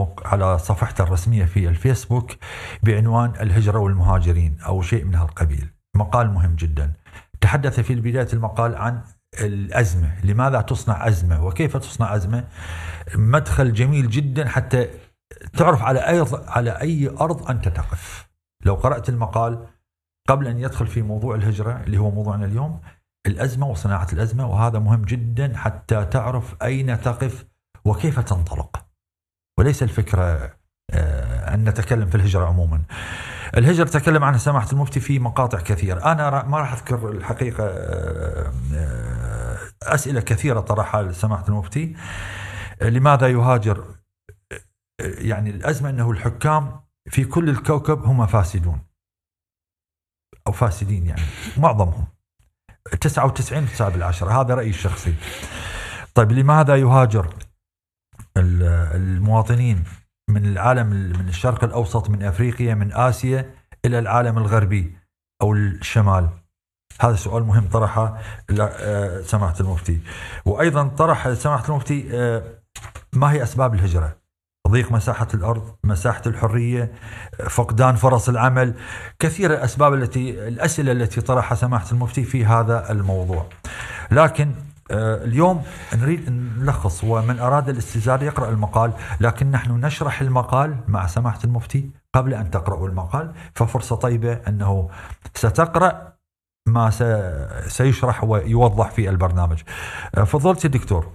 موقع على صفحته الرسمية في الفيسبوك بعنوان الهجرة والمهاجرين أو شيء من هالقبيل مقال مهم جدا تحدث في بداية المقال عن الأزمة لماذا تصنع أزمة وكيف تصنع أزمة مدخل جميل جدا حتى تعرف على أي على أي أرض أنت تقف لو قرأت المقال قبل أن يدخل في موضوع الهجرة اللي هو موضوعنا اليوم الأزمة وصناعة الأزمة وهذا مهم جدا حتى تعرف أين تقف وكيف تنطلق وليس الفكرة آه، أن نتكلم في الهجرة عموما الهجرة تكلم عنها سماحة المفتي في مقاطع كثيرة أنا ما راح أذكر الحقيقة آه، آه، أسئلة كثيرة طرحها سماحة المفتي لماذا يهاجر يعني الأزمة أنه الحكام في كل الكوكب هم فاسدون أو فاسدين يعني معظمهم 99 9 بالعشرة هذا رأيي الشخصي طيب لماذا يهاجر المواطنين من العالم من الشرق الاوسط من افريقيا من اسيا الى العالم الغربي او الشمال هذا سؤال مهم طرحه آه، سماحه المفتي وايضا طرح سماحه المفتي آه، ما هي اسباب الهجره ضيق مساحة الأرض مساحة الحرية فقدان فرص العمل كثير الأسباب التي الأسئلة التي طرحها سماحة المفتي في هذا الموضوع لكن آه، اليوم نريد نلخص ومن أراد الاستزادة يقرأ المقال لكن نحن نشرح المقال مع سماحة المفتي قبل أن تقرأوا المقال ففرصة طيبة أنه ستقرأ ما سيشرح ويوضح في البرنامج آه، فضلت دكتور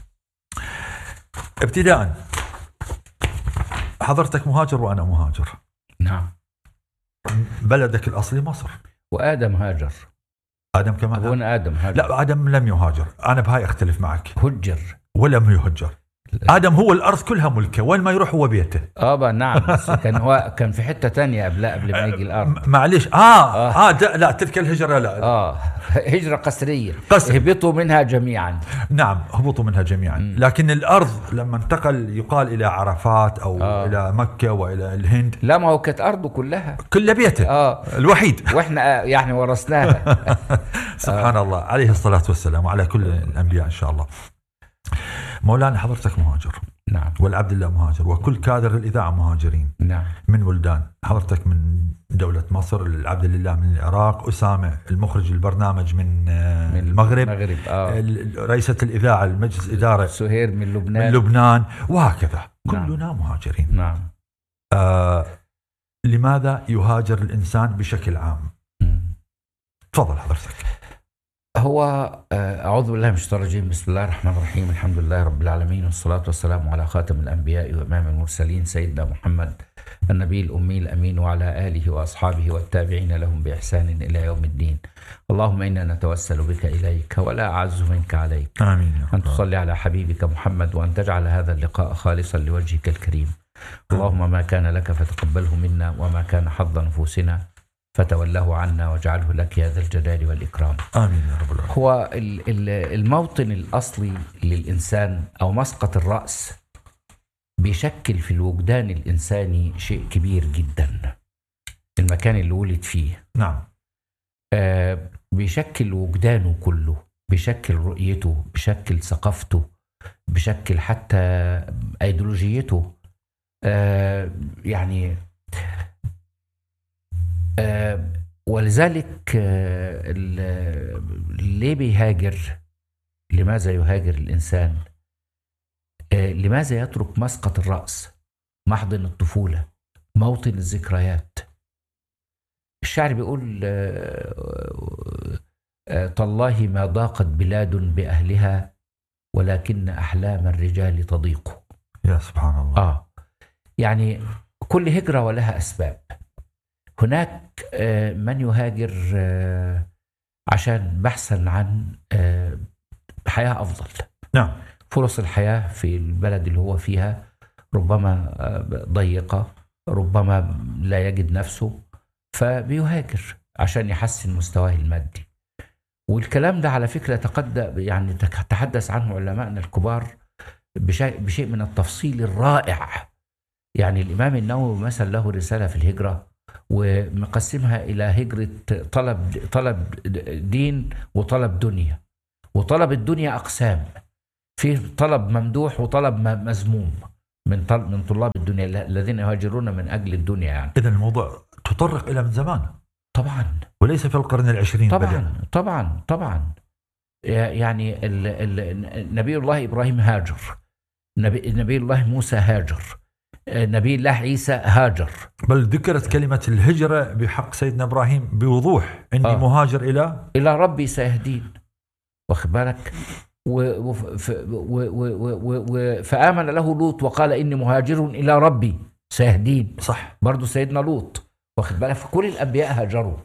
ابتداء حضرتك مهاجر وأنا مهاجر نعم بلدك الأصلي مصر وآدم هاجر ادم كمان ابونا ادم هاجر. لا ادم لم يهاجر انا بهاي اختلف معك هجر ولم يهجر ادم هو الارض كلها ملكه وين ما يروح هو بيته اه نعم بس كان هو كان في حته تانية قبل قبل ما يجي الارض معلش اه اه, آه لا تلك الهجره لا اه هجره قسريه قسر. اهبطوا منها جميعا نعم هبطوا منها جميعا م. لكن الارض لما انتقل يقال الى عرفات او آه. الى مكه والى الهند لا ما هو كانت ارضه كلها كلها بيته اه الوحيد واحنا يعني ورثناها سبحان آه. الله عليه الصلاه والسلام وعلى كل الانبياء ان شاء الله مولانا حضرتك مهاجر نعم والعبد الله مهاجر وكل كادر الاذاعه مهاجرين نعم من ولدان حضرتك من دوله مصر العبد لله من العراق اسامه المخرج البرنامج من, آه، من المغرب المغرب آه. رئيسه الاذاعه المجلس الاداره سهير من لبنان من لبنان وهكذا نعم. كلنا مهاجرين نعم آه لماذا يهاجر الانسان بشكل عام؟ تفضل حضرتك هو آه، أعوذ بالله من الشيطان الرجيم بسم الله الرحمن الرحيم الحمد لله رب العالمين والصلاة والسلام على خاتم الأنبياء وإمام المرسلين سيدنا محمد النبي الأمي الأمين وعلى آله وأصحابه والتابعين لهم بإحسان إلى يوم الدين اللهم إنا نتوسل بك إليك ولا أعز منك عليك آمين أن تصلي على حبيبك محمد وأن تجعل هذا اللقاء خالصا لوجهك الكريم اللهم ما كان لك فتقبله منا وما كان حظ نفوسنا فتوله عنا واجعله لك يا ذا الجلال والإكرام آمين يا رب العالمين هو الموطن الأصلي للإنسان أو مسقط الرأس بيشكل في الوجدان الإنساني شيء كبير جدا المكان اللي ولد فيه نعم آه بيشكل وجدانه كله بيشكل رؤيته بيشكل ثقافته بيشكل حتى ايديولوجيته آه يعني آه، ولذلك آه، ليه بيهاجر لماذا يهاجر الإنسان آه، لماذا يترك مسقط الرأس محضن الطفولة موطن الذكريات الشعر بيقول تالله ما ضاقت بلاد بأهلها ولكن أحلام الرجال تضيق يا سبحان الله آه يعني كل هجرة ولها أسباب هناك آه، من يهاجر آه، عشان بحثا عن آه، حياة أفضل نعم فرص الحياة في البلد اللي هو فيها ربما ضيقة ربما لا يجد نفسه فبيهاجر عشان يحسن مستواه المادي والكلام ده على فكرة تقدم يعني تحدث عنه علمائنا الكبار بشيء, بشيء من التفصيل الرائع يعني الإمام النووي مثلا له رسالة في الهجرة ومقسمها الى هجره طلب طلب دين وطلب دنيا وطلب الدنيا اقسام في طلب ممدوح وطلب مذموم من طل... من طلاب الدنيا الل- الذين يهاجرون من اجل الدنيا يعني اذا الموضوع تطرق الى من زمان طبعا وليس في القرن العشرين بدأ. طبعا طبعا طبعا يعني ال ال نبي الله ابراهيم هاجر نبي, نبي الله موسى هاجر نبي الله عيسى هاجر بل ذكرت كلمة الهجرة بحق سيدنا إبراهيم بوضوح إني آه. مهاجر إلى الى ربي سيهدين واخد بالك و- وف- ف- و- و- و- و- و- فامن له لوط وقال اني مهاجر الى ربي سيهدين صح برضه سيدنا لوط واخد بالك فكل الانبياء هاجروا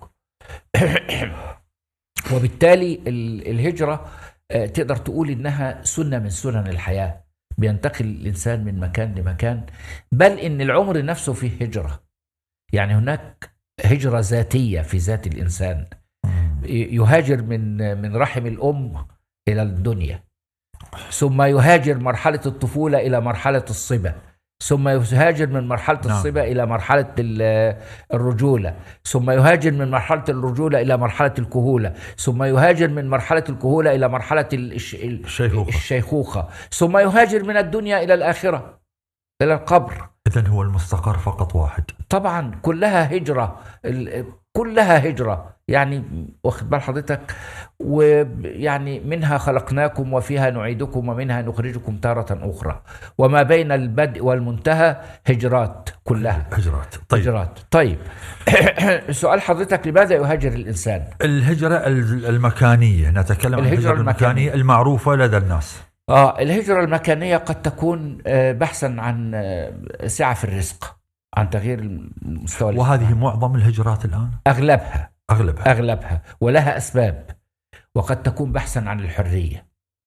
وبالتالي ال- الهجره آه، تقدر تقول انها سنه من سنن الحياه بينتقل الانسان من مكان لمكان بل ان العمر نفسه فيه هجره يعني هناك هجره ذاتيه في ذات الانسان يهاجر من من رحم الام الى الدنيا ثم يهاجر مرحله الطفوله الى مرحله الصبا ثم يهاجر من مرحله نعم. الصبا الى مرحله ال- الرجوله ثم يهاجر من مرحله الرجوله الى مرحله الكهوله ثم يهاجر من مرحله الكهوله الى مرحله ال- الش- ال- الشيخوخة الشيخوخه ثم يهاجر من الدنيا الى الاخره الى القبر إذا هو المستقر فقط واحد طبعا كلها هجرة ال- كلها هجرة يعني واخد بال حضرتك ويعني منها خلقناكم وفيها نعيدكم ومنها نخرجكم تارة أخرى وما بين البدء والمنتهى هجرات كلها هجرات طيب هجرات طيب سؤال حضرتك لماذا يهاجر الإنسان الهجرة ال- المكانية نتكلم عن الهجرة الهجرة المكانية. المكانية المعروفة لدى الناس آه الهجرة المكانية قد تكون آه، بحثا عن آه، سعة في الرزق عن تغيير المستوى وهذه الاجتماعي. معظم الهجرات الآن أغلبها أغلبها اغلبها ولها اسباب وقد تكون بحثا عن الحريه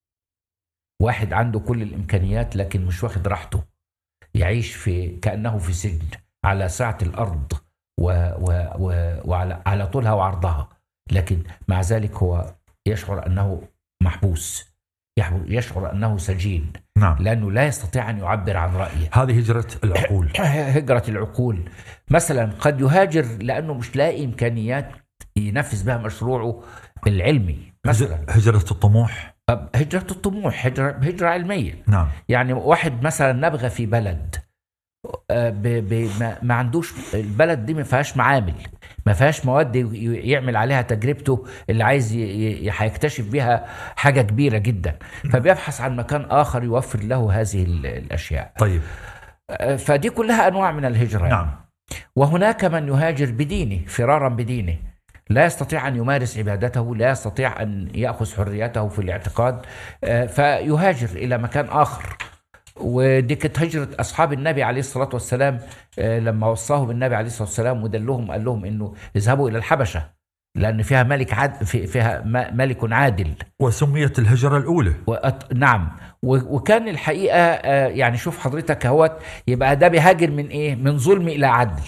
واحد عنده كل الامكانيات لكن مش واخد راحته يعيش في كانه في سجن على سعه الارض و و و وعلى على طولها وعرضها لكن مع ذلك هو يشعر انه محبوس يحب- يشعر انه سجين نعم لانه لا يستطيع ان يعبر عن رايه هذه هجرة العقول هجرة العقول مثلا قد يهاجر لأنه مش لاقي إمكانيات ينفذ بها مشروعه العلمي مثلا هجرة الطموح أب- هجرة الطموح هجرة, هجرة علمية نعم يعني واحد مثلا نبغى في بلد آه، ب ب ما, ما عندوش البلد دي ما فيهاش معامل ما فيهاش مواد ي- يعمل عليها تجربته اللي عايز ي- ي- هيكتشف بيها حاجة كبيرة جدا فبيبحث عن مكان آخر يوفر له هذه ال- الأشياء طيب آه، فدي كلها أنواع من الهجرة يعني. نعم وهناك من يهاجر بدينه فرارا بدينه لا يستطيع ان يمارس عبادته لا يستطيع ان ياخذ حريته في الاعتقاد آه، فيهاجر الى مكان اخر ودي كانت هجره اصحاب النبي عليه الصلاه والسلام آه، لما وصاهم النبي عليه الصلاه والسلام ودلهم قال لهم انه اذهبوا الى الحبشه لان فيها ملك عاد في- فيها م- ملك عادل وسميت الهجرة الأولى وأت... نعم و... وكان الحقيقه آه، يعني شوف حضرتك اهوت يبقى ده بيهاجر من ايه؟ من ظلم الى عدل.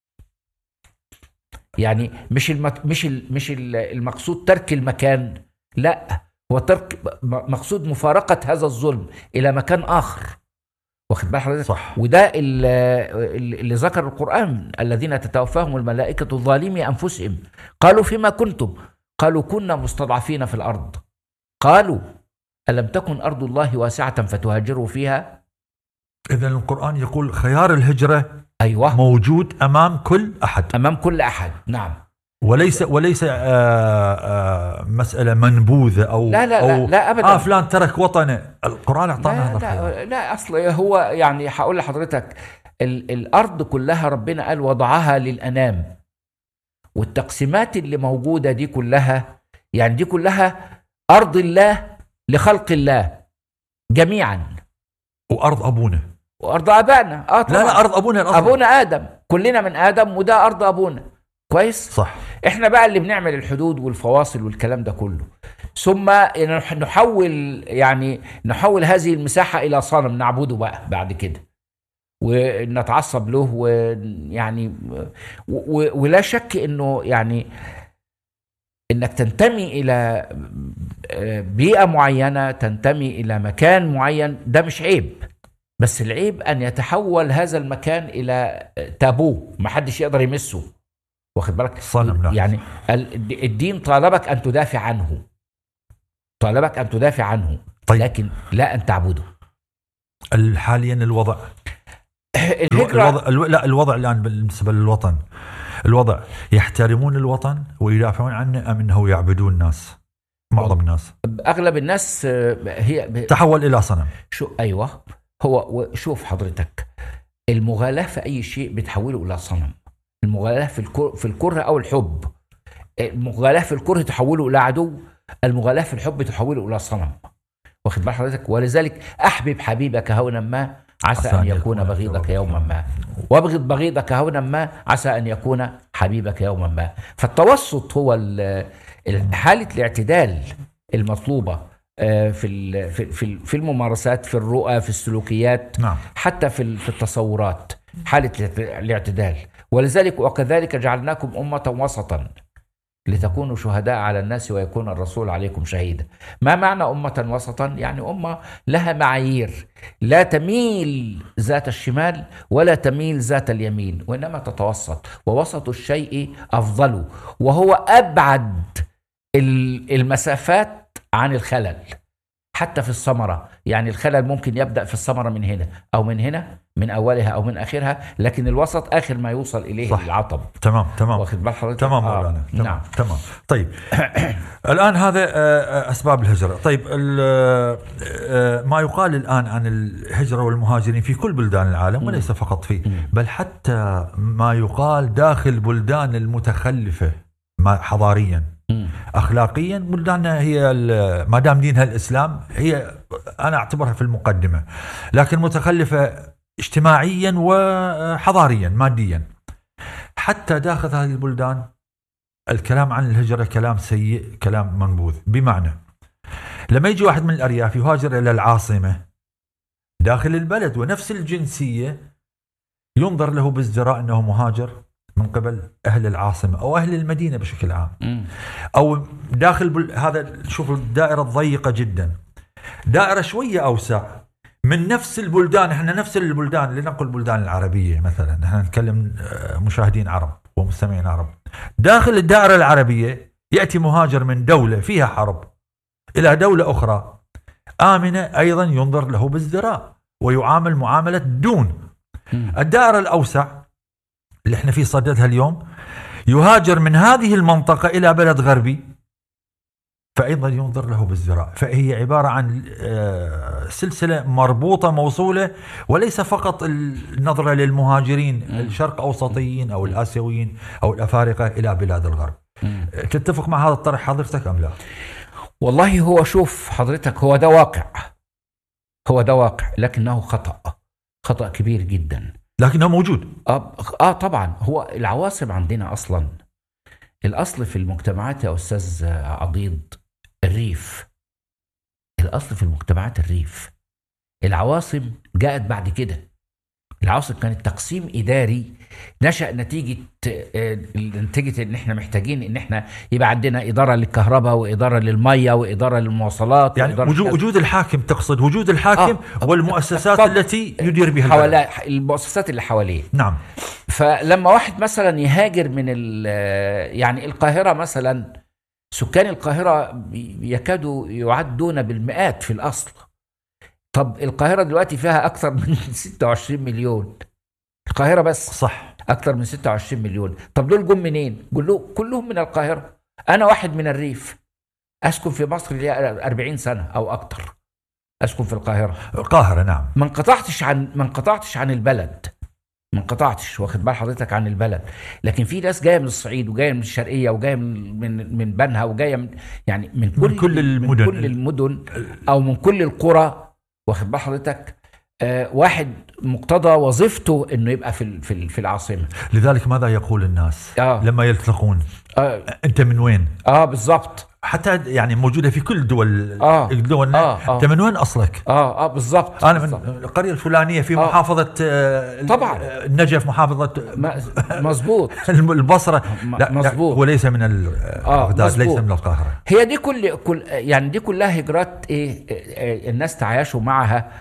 يعني مش المت... مش ال... مش ال- المقصود ترك المكان لا هو ترك م- مقصود مفارقه هذا الظلم الى مكان اخر. واخد بال حضرتك؟ صح وده ال- ال- اللي ذكر القرآن الذين تتوفاهم الملائكة ظالمي أنفسهم قالوا فيما كنتم قالوا كنا مستضعفين في الأرض قالوا ألم تكن أرض الله واسعة فتهاجروا فيها إذا القرآن يقول خيار الهجرة أيوة موجود أمام كل أحد أمام كل أحد نعم وليس وليس آه آه مسألة منبوذة أو لا لا لا, أو لا أبدا آه فلان ترك وطنه القرآن أعطانا هذا لا, الخيار لا, لا أصل هو يعني هقول لحضرتك ال الأرض كلها ربنا قال وضعها للأنام والتقسيمات اللي موجودة دي كلها يعني دي كلها أرض الله لخلق الله جميعا وأرض أبونا وأرض آبائنا آه طبعا لا لا أرض أبونا الأصل أبونا آدم كلنا من آدم وده أرض أبونا كويس صح احنا بقى اللي بنعمل الحدود والفواصل والكلام ده كله ثم نح- نحول يعني نحول هذه المساحة إلى صنم نعبده بقى بعد كده ونتعصب له ويعني و- و- ولا شك انه يعني انك تنتمي الى بيئة معينة تنتمي الى مكان معين ده مش عيب بس العيب ان يتحول هذا المكان الى تابو محدش يقدر يمسه واخد بالك صنم نعم. يعني ال- الدين طالبك ان تدافع عنه طالبك ان تدافع عنه طيب. لكن لا ان تعبده ال- حاليا الوضع الهجره الوضع الو- لا الوضع الان بالنسبه للوطن الوضع يحترمون الوطن ويدافعون عنه ام انه يعبدون الناس معظم الناس اغلب الناس آه، هي ب- تحول الى صنم شو ايوه هو و- شوف حضرتك المغالاه في اي شيء بتحوله الى صنم المغالاه في الكره في الكره او الحب المغالاه في الكره تحوله الى عدو المغالاه في الحب تحوله الى صنم واخد بال حضرتك ولذلك احبب حبيبك هونا ما عسى ان يكون بغيضك يوما ما وابغض بغيضك هونا ما عسى ان يكون حبيبك يوما ما فالتوسط هو ال- ال- حاله الاعتدال المطلوبه آه، في ال- في في في الممارسات في الرؤى في السلوكيات نعم حتى في ال- في التصورات حاله الاعت- الاعتدال ولذلك وكذلك جعلناكم امه وسطا لتكونوا شهداء على الناس ويكون الرسول عليكم شهيدا ما معنى أمة وسطا يعني أمة لها معايير لا تميل ذات الشمال ولا تميل ذات اليمين وإنما تتوسط ووسط الشيء أفضل وهو أبعد ال- المسافات عن الخلل حتى في الثمرة يعني الخلل ممكن يبدأ في الثمرة من هنا أو من هنا من أولها أو من آخرها لكن الوسط آخر ما يوصل إليه صح. العطب تمام تمام واخد بال حضرتك تمام آه، مولانا تمام نعم تمام طيب الان هذا آه، آه، اسباب الهجره طيب ال- آه، ما يقال الان عن الهجره والمهاجرين في كل بلدان العالم وليس فقط في بل حتى ما يقال داخل بلدان المتخلفه ما حضاريا مم. اخلاقيا بلداننا هي ال- ما دام دينها الاسلام هي انا اعتبرها في المقدمه لكن متخلفه اجتماعيا وحضاريا ماديا حتى داخل هذه البلدان الكلام عن الهجره كلام سيء كلام منبوذ بمعنى لما يجي واحد من الارياف يهاجر الى العاصمه داخل البلد ونفس الجنسيه ينظر له بازدراء انه مهاجر من قبل اهل العاصمه او اهل المدينه بشكل عام مم. او داخل بل... هذا شوف الدائره الضيقه جدا دائره شويه اوسع من نفس البلدان احنا نفس البلدان لنقل البلدان العربيه مثلا احنا نتكلم آه، مشاهدين عرب ومستمعين عرب داخل الدائره العربيه ياتي مهاجر من دوله فيها حرب الى دوله اخرى امنه ايضا ينظر له بازدراء ويعامل معامله دون مم. الدائره الاوسع اللي احنا في صددها اليوم يهاجر من هذه المنطقة إلى بلد غربي فأيضا ينظر له بالزراء فهي عبارة عن آه، سلسلة مربوطة موصولة وليس فقط النظرة للمهاجرين الشرق أوسطيين أو الآسيويين أو الأفارقة إلى بلاد الغرب مم. تتفق مع هذا الطرح حضرتك أم لا والله هو شوف حضرتك هو ده واقع هو ده واقع لكنه خطأ خطأ كبير جدا لكنه موجود آه, آه طبعا هو العواصم عندنا أصلا الأصل في المجتمعات يا أستاذ عضيض الريف الأصل في المجتمعات الريف العواصم جاءت بعد كده العواصم كانت تقسيم إداري نشأ نتيجة آه، نتيجة إن إحنا محتاجين إن إحنا يبقى عندنا إدارة للكهرباء وإدارة للمية وإدارة للمواصلات يعني وإدارة وجود, كذا. وجود الحاكم تقصد وجود الحاكم آه. والمؤسسات طب- التي يدير بها البلد. حوالي المؤسسات اللي حواليه نعم فلما واحد مثلا يهاجر من ال- يعني القاهرة مثلا سكان القاهرة يكادوا يعدون بالمئات في الأصل طب القاهرة دلوقتي فيها أكثر من 26 مليون القاهرة بس صح أكثر من 26 مليون طب دول جم منين؟ كلهم كلهم من القاهرة أنا واحد من الريف أسكن في مصر لي 40 سنة أو أكثر أسكن في القاهرة القاهرة نعم ما انقطعتش عن ما انقطعتش عن البلد ما انقطعتش واخد بال حضرتك عن البلد لكن في ناس جايه من الصعيد وجايه من الشرقيه وجايه من من من بنها وجايه من يعني من كل كل المدن. من كل المدن او من كل القرى واخد بال حضرتك آه واحد مقتضى وظيفته انه يبقى في ال- في ال- في العاصمه لذلك ماذا يقول الناس اه لما يلتقون اه, انت من وين آه بالظبط حتى يعني موجوده في كل دول آه. دولنا آه، آه. انت من وين اصلك اه اه بالظبط انا بالظبط. من القريه الفلانيه في آه. محافظه آه، طبعاً. آه، النجف محافظه ما- مظبوط البصره م- لا مظبوط. لا وليس من ال- آه، بغداد ليس مظبوط. من القاهره هي دي كل كل يعني دي كلها هجرات ايه آه، الناس تعايشوا معها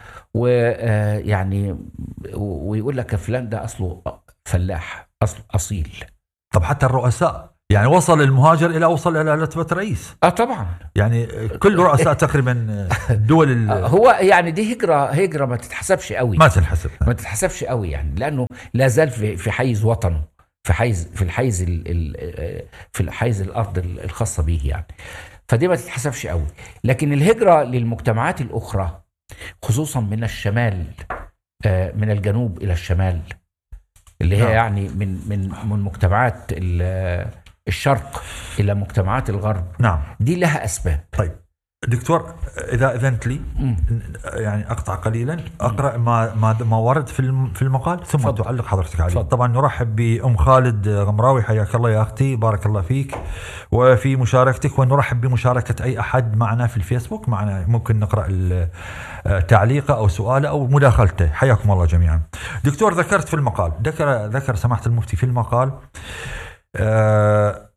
ويعني ويقول لك فلان ده اصله فلاح اصله اصيل طب حتى الرؤساء يعني وصل المهاجر الى وصل الى رتبه رئيس اه طبعا يعني كل رؤساء تقريبا الدول ال- آه، هو يعني دي هجره هجره ما تتحسبش قوي ما تنحسب ما تتحسبش قوي يعني لانه لا زال في في حيز وطنه في حيز في الحيز ال ال في الحيز الارض ال- الخاصه به يعني فدي ما تتحسبش قوي لكن الهجره للمجتمعات الاخرى خصوصا من الشمال آه، من الجنوب الى الشمال اللي هي نعم. يعني من من من مجتمعات ال- الشرق الى مجتمعات الغرب نعم دي لها اسباب طيب دكتور اذا اذنت لي مم. يعني اقطع قليلا اقرا ما ما ما ورد في الم- في المقال ثم تفضل. تعلق حضرتك عليه تفضل. طبعا نرحب بام خالد غمراوي حياك الله يا اختي بارك الله فيك وفي مشاركتك ونرحب بمشاركه اي احد معنا في الفيسبوك معنا ممكن نقرا ال- آه، تعليقه او سؤاله او مداخلته حياكم الله جميعا دكتور ذكرت في المقال ذكر ذكر سماحه المفتي في المقال آه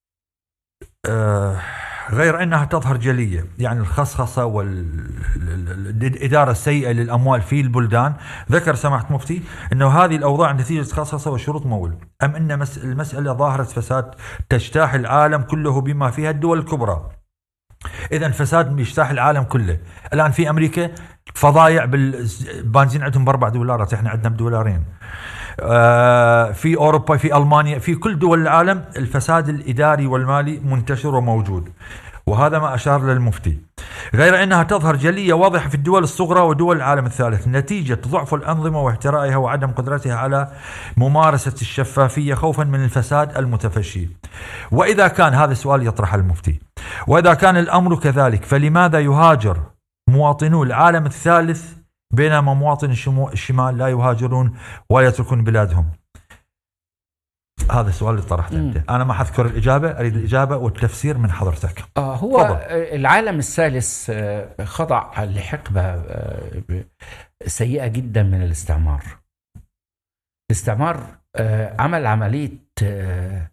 آه غير انها تظهر جليه يعني الخصخصه والاداره السيئه للاموال في البلدان ذكر سماحه مفتي انه هذه الاوضاع نتيجه خصخصه وشروط مول ام ان مس- المساله ظاهره فساد تجتاح العالم كله بما فيها الدول الكبرى اذا فساد بيجتاح العالم كله الان في امريكا فضايع بالبنزين عندهم باربع دولارات احنا عندنا بدولارين آه، في اوروبا في المانيا في كل دول العالم الفساد الاداري والمالي منتشر وموجود وهذا ما اشار للمفتي غير انها تظهر جليه واضحه في الدول الصغرى ودول العالم الثالث نتيجه ضعف الانظمه واحترائها وعدم قدرتها على ممارسه الشفافيه خوفا من الفساد المتفشي واذا كان هذا السؤال يطرح المفتي واذا كان الامر كذلك فلماذا يهاجر مواطنو العالم الثالث بينما مواطن الشمو- الشمال لا يهاجرون ولا يتركون بلادهم هذا السؤال اللي طرحته مم. انت انا ما حذكر الاجابه اريد الاجابه والتفسير من حضرتك آه هو تفضل. آه، العالم الثالث آه، خضع لحقبة آه، ب- سيئة جدا من الاستعمار الاستعمار آه، عمل عملية آه،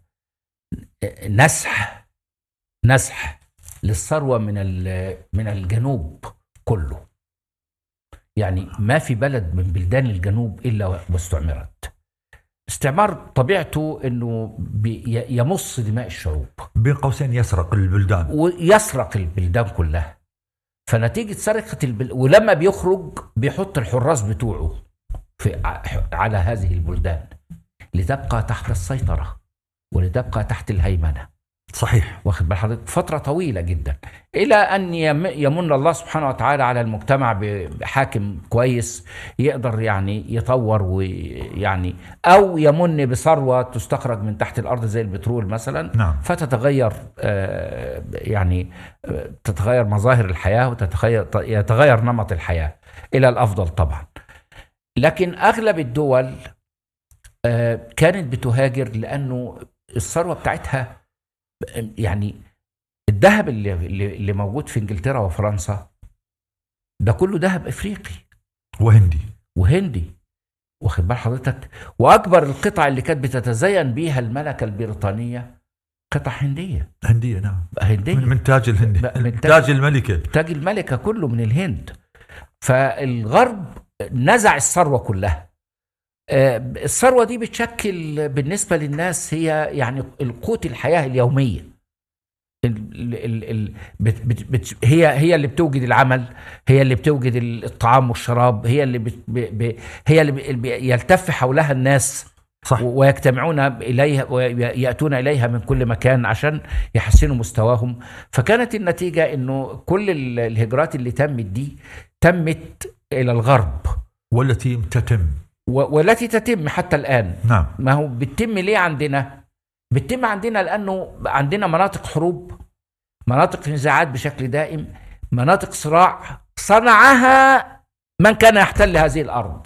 نسح نسح للثروة من ال- من الجنوب كله يعني ما في بلد من بلدان الجنوب إلا واستعمرت استعمار طبيعته انه بي- يمص دماء الشعوب بين قوسين يسرق البلدان ويسرق البلدان كلها فنتيجة سرقة البل... ولما بيخرج بيحط الحراس بتوعه في ع- على هذه البلدان لتبقى تحت السيطرة ولتبقى تحت الهيمنة صحيح واخد بال حضرتك فترة طويلة جدا إلى أن يم- يمن الله سبحانه وتعالى على المجتمع ب- بحاكم كويس يقدر يعني يطور ويعني أو يمن بثروة تستخرج من تحت الأرض زي البترول مثلا نعم فتتغير آه، يعني آه، تتغير مظاهر الحياة وتتغير يتغير نمط الحياة إلى الأفضل طبعا لكن أغلب الدول آه، كانت بتهاجر لأنه الثروة بتاعتها يعني الذهب اللي, اللي اللي موجود في انجلترا وفرنسا ده كله ذهب افريقي وهندي وهندي واخد بال حضرتك واكبر القطع اللي كانت بتتزين بيها الملكه البريطانيه قطع هنديه هنديه نعم هنديه من, من تاج الهندي بقى من تاج- تاج الملكه تاج الملكه كله من الهند فالغرب نزع الثروه كلها آه، الثروه دي بتشكل بالنسبه للناس هي يعني القوت الحياه اليوميه ال ال ال بت بت بت هي هي اللي بتوجد العمل هي اللي بتوجد الطعام والشراب هي اللي بت ب ب هي اللي بي- يلتف حولها الناس صح و- ويجتمعون اليها وياتون اليها من كل مكان عشان يحسنوا مستواهم فكانت النتيجه انه كل ال- الهجرات اللي تمت دي تمت الى الغرب والتي تتم و- والتي تتم حتى الان نعم ما هو بتتم ليه عندنا بتتم عندنا لانه عندنا مناطق حروب مناطق نزاعات بشكل دائم مناطق صراع صنعها من كان يحتل هذه الارض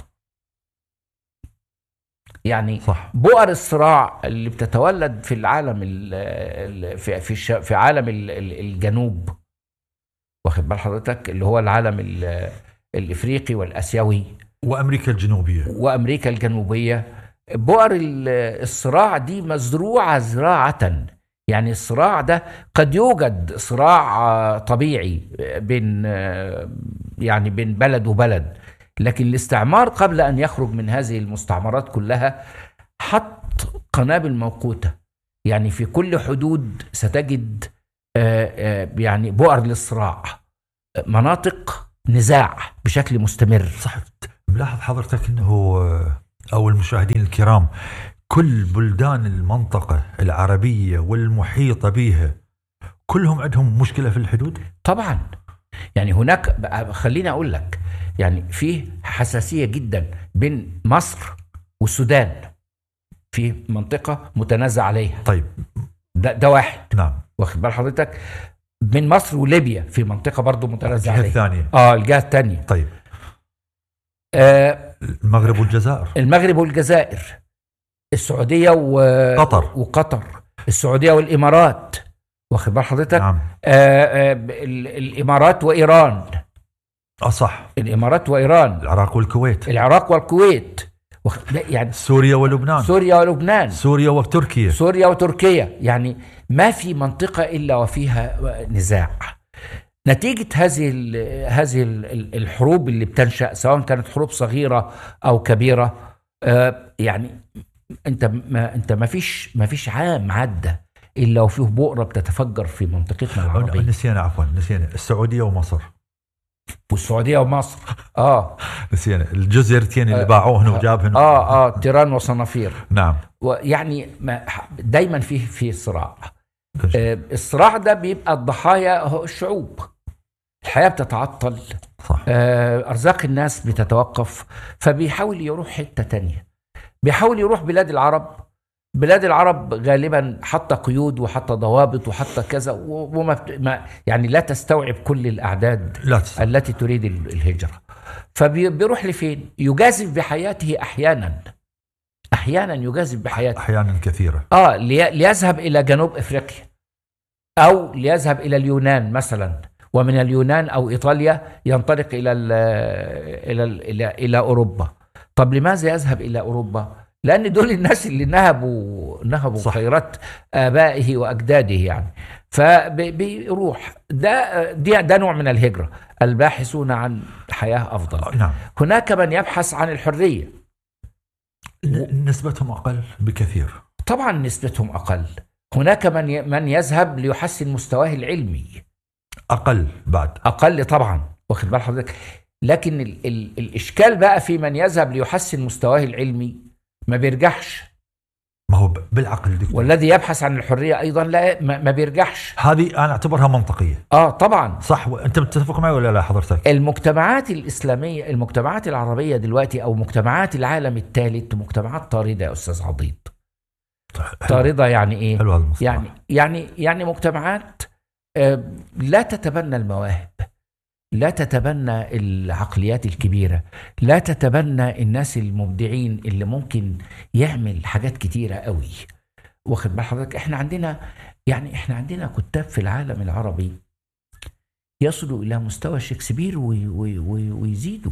يعني صح بؤر الصراع اللي بتتولد في العالم ال ال في في, الش- في عالم ال- ال- الجنوب واخد بال حضرتك اللي هو العالم ال- الافريقي والاسيوي وامريكا الجنوبيه وامريكا الجنوبيه بؤر ال- الصراع دي مزروعه زراعه يعني الصراع ده قد يوجد صراع آه، طبيعي بين آه، يعني بين بلد وبلد لكن الاستعمار قبل ان يخرج من هذه المستعمرات كلها حط قنابل موقوته يعني في كل حدود ستجد آه، آه، يعني بؤر للصراع مناطق نزاع بشكل مستمر صح ملاحظ حضرتك انه او المشاهدين الكرام كل بلدان المنطقة العربية والمحيطة بها كلهم عندهم مشكلة في الحدود طبعا يعني هناك بقى- خليني اقول لك يعني في حساسيه جدا بين مصر والسودان في منطقه متنازع عليها طيب ده, ده واحد نعم واخد بال حضرتك بين مصر وليبيا في منطقه برضه متنازع الجهة عليها الثانية اه الجهه الثانيه طيب آه المغرب والجزائر المغرب والجزائر السعوديه و... قطر. وقطر السعوديه والامارات واخد بال حضرتك نعم آه آه ال- الامارات وايران اه صح الامارات وايران العراق والكويت العراق والكويت واخد- لا، يعني سوريا ولبنان سوريا ولبنان سوريا وتركيا سوريا وتركيا يعني ما في منطقة إلا وفيها نزاع نتيجة هذه ال هذه ال- الحروب اللي بتنشأ سواء كانت حروب صغيرة أو كبيرة آه، يعني أنت ما أنت ما فيش ما فيش عام عدى إلا وفيه بؤرة بتتفجر في منطقتنا العربية نسينا عفوا نسينا السعودية ومصر والسعودية ومصر آه نسينا الجزيرتين اللي آه، باعوهن آه، وجابهن آه آه تيران وصنافير نعم ويعني ما دايما فيه في صراع آه، الصراع ده بيبقى الضحايا هو الشعوب الحياة بتتعطل صح آه، أرزاق الناس بتتوقف فبيحاول يروح حتة تانية بيحاول يروح بلاد العرب بلاد العرب غالبا حاطة قيود وحاطة ضوابط وحاطة كذا و- وما بت- ما يعني لا تستوعب كل الأعداد لا تس... التي تريد ال- الهجرة فبيروح لفين يجازف بحياته أحيانا أحيانا يجازف بحياته احيانا كثيرة اه لي- ليذهب الى جنوب افريقيا او ليذهب الى اليونان مثلا ومن اليونان او ايطاليا ينطلق الى ال الى ال الى الى اوروبا طب لماذا يذهب الى اوروبا لان دول الناس اللي نهبوا نهبوا صح. خيرات ابائه واجداده يعني فبيروح ده ده ده نوع من الهجره الباحثون عن حياه افضل نعم هناك من يبحث عن الحريه ن- نسبتهم اقل بكثير طبعا نسبتهم اقل هناك من ي- من يذهب ليحسن مستواه العلمي اقل بعد اقل طبعا واخد بال حضرتك لكن ال ال الاشكال بقى في من يذهب ليحسن مستواه العلمي ما بيرجعش ما هو ب- بالعقل دكتور والذي يبحث عن الحريه ايضا لا ما, ما بيرجعش هذه انا اعتبرها منطقيه اه طبعا صح انت متفق معي ولا لا حضرتك المجتمعات الاسلاميه المجتمعات العربيه دلوقتي او مجتمعات العالم الثالث مجتمعات طارده يا استاذ عضيد طارده يعني ايه حلو هذا المصطلح يعني يعني يعني مجتمعات آه، لا تتبنى المواهب لا تتبنى العقليات الكبيرة لا تتبنى الناس المبدعين اللي ممكن يعمل حاجات كتيرة قوي واخد بال حضرتك احنا عندنا يعني احنا عندنا كتاب في العالم العربي يصلوا إلى مستوى شكسبير وي- وي- وي- ويزيدوا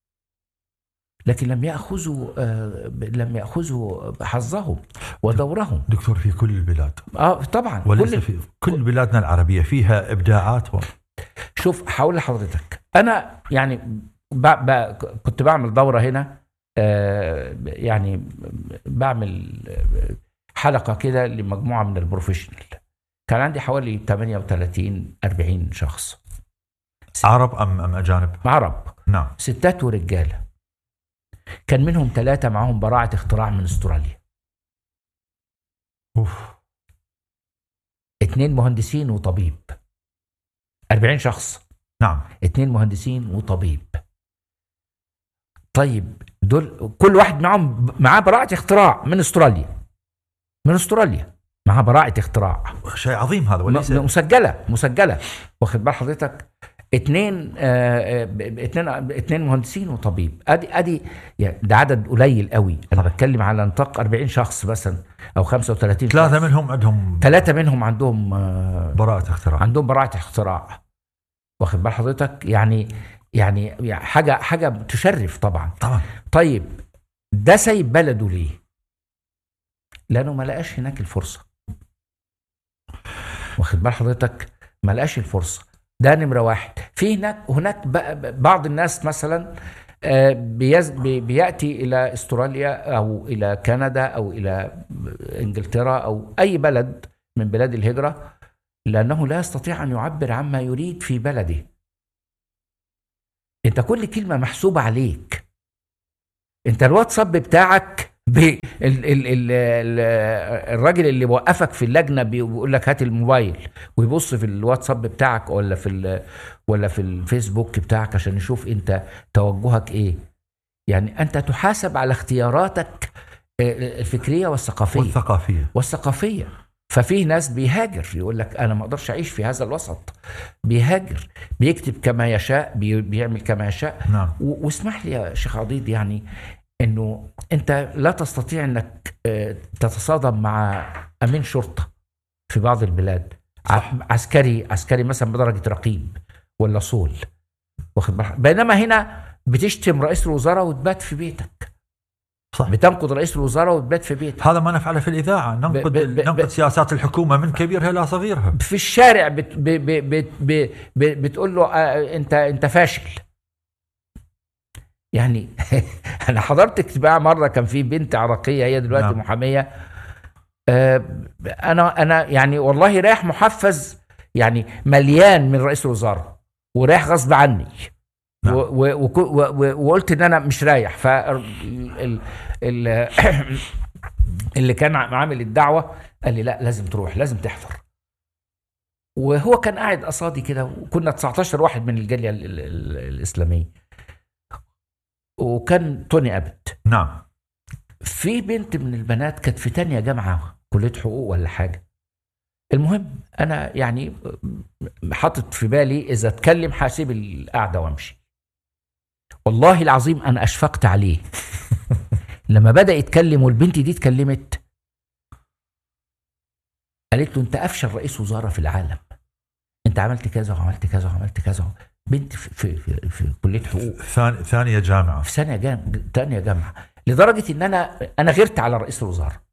لكن لم يأخذوا آه، لم يأخذوا حظهم ودورهم دكتور في كل البلاد اه طبعا وليس كل في كل بلادنا العربيه فيها ابداعات و... شوف هقول لحضرتك انا يعني ب... ب... كنت بعمل دوره هنا آه يعني بعمل حلقه كده لمجموعه من البروفيشنال كان عندي حوالي 38 40 شخص عرب ام ام اجانب عرب نعم ستات ورجاله كان منهم ثلاثه معاهم براعه اختراع من استراليا اوف اثنين مهندسين وطبيب 40 شخص نعم اتنين مهندسين وطبيب طيب دول كل واحد معاهم معاه براعة اختراع من استراليا من استراليا معاه براعة اختراع شيء عظيم هذا وليس م- مسجلة مسجلة واخد بال حضرتك اتنين آه، آه، ب- ب- اتنين اتنين مهندسين وطبيب ادي ادي يعني ده عدد قليل قوي انا بتكلم على نطاق 40 شخص مثلا او 35 ثلاثه شخص. منهم عندهم ثلاثة منهم عندهم آه، براءه اختراع عندهم براعة اختراع واخد بال حضرتك يعني يعني يعني حاجة حاجة تشرف طبعا طبعا طيب ده سايب بلده ليه؟ لأنه ما لقاش هناك الفرصة واخد بال حضرتك ما لقاش الفرصة ده نمرة واحد في هناك هناك بقى- بعض الناس مثلا آه، بيز بي- بياتي الى استراليا او الى كندا او الى انجلترا او اي بلد من بلاد الهجره لانه لا يستطيع ان يعبر عما يريد في بلده انت كل كلمه محسوبه عليك انت الواتساب بتاعك ب... ال... ال... ال... ال... الراجل اللي وقفك في اللجنه بيقول لك هات الموبايل ويبص في الواتساب بتاعك ولا في ال... ولا في الفيسبوك بتاعك عشان يشوف انت توجهك ايه يعني انت تحاسب على اختياراتك آه، الفكريه والثقافيه والثقافيه والثقافيه ففي ناس بيهاجر يقول لك انا ما اقدرش اعيش في هذا الوسط بيهاجر بيكتب كما يشاء بي... بيعمل كما يشاء نعم و- واسمح لي يا شيخ عضيد يعني انه انت لا تستطيع انك آه، تتصادم مع امين شرطه في بعض البلاد صح. ع- عسكري عسكري مثلا بدرجه رقيب ولا صول واخد بالك بينما هنا بتشتم رئيس الوزراء وتبات في بيتك صح بتنقد رئيس الوزراء وتبات في بيتك هذا ما نفعله في الاذاعه ننقد ب- ب- ب- ننقد ب- سياسات الحكومه من كبيرها الى صغيرها في الشارع بت ب ب ب ب ب بتقول له آه، انت انت فاشل يعني انا حضرت اجتماع مره كان في بنت عراقيه هي دلوقتي نعم. محاميه آه، انا انا يعني والله رايح محفز يعني مليان من رئيس الوزراء ورايح غصب عني نعم. و- و- وك- و- و- وقلت ان انا مش رايح ف ال- ال- اللي كان عامل الدعوه قال لي لا لازم تروح لازم تحضر وهو كان قاعد قصادي كده وكنا 19 واحد من الجاليه ال- ال- ال- الاسلاميه وكان توني ابت نعم في بنت من البنات كانت في تانية جامعة كلية حقوق ولا حاجة المهم أنا يعني حاطط في بالي إذا اتكلم هسيب القعدة وأمشي والله العظيم أنا أشفقت عليه لما بدأ يتكلم والبنت دي اتكلمت قالت له أنت أفشل رئيس وزراء في العالم أنت عملت كذا وعملت كذا وعملت كذا بنت في, في, في, في كلية حقوق ثاني ثانيه جامعه في ثانيه جام... تانية جامعه لدرجه ان انا انا غيرت على رئيس الوزراء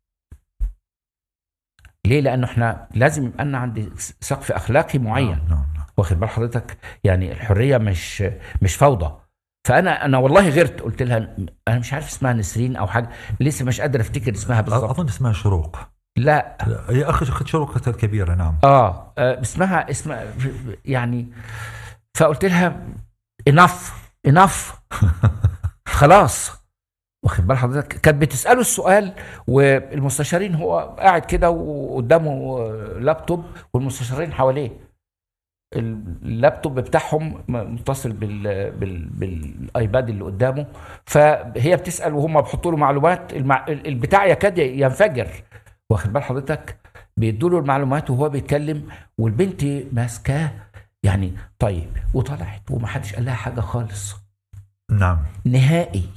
ليه لانه احنا لازم يبقى لنا عندي سقف اخلاقي معين نعم نعم نعم. واخد بال حضرتك يعني الحريه مش مش فوضى فانا انا والله غيرت قلت لها انا مش عارف اسمها نسرين او حاجه لسه مش قادر افتكر اسمها بالظبط اظن اسمها شروق لا هي اخت اخت شروق الكبيره نعم اه آه، اسمها اسمها يعني فقلت لها انف انف خلاص واخد بال حضرتك كانت بتساله السؤال والمستشارين هو قاعد كده وقدامه لابتوب والمستشارين حواليه اللابتوب بتاعهم متصل بال بال بالايباد اللي قدامه فهي بتسال وهم بيحطوا له معلومات المع... البتاع يكاد ينفجر واخد بال حضرتك بيدوا له المعلومات وهو بيتكلم والبنت ماسكاه يعني طيب وطلعت ومحدش قال لها حاجه خالص نعم نهائي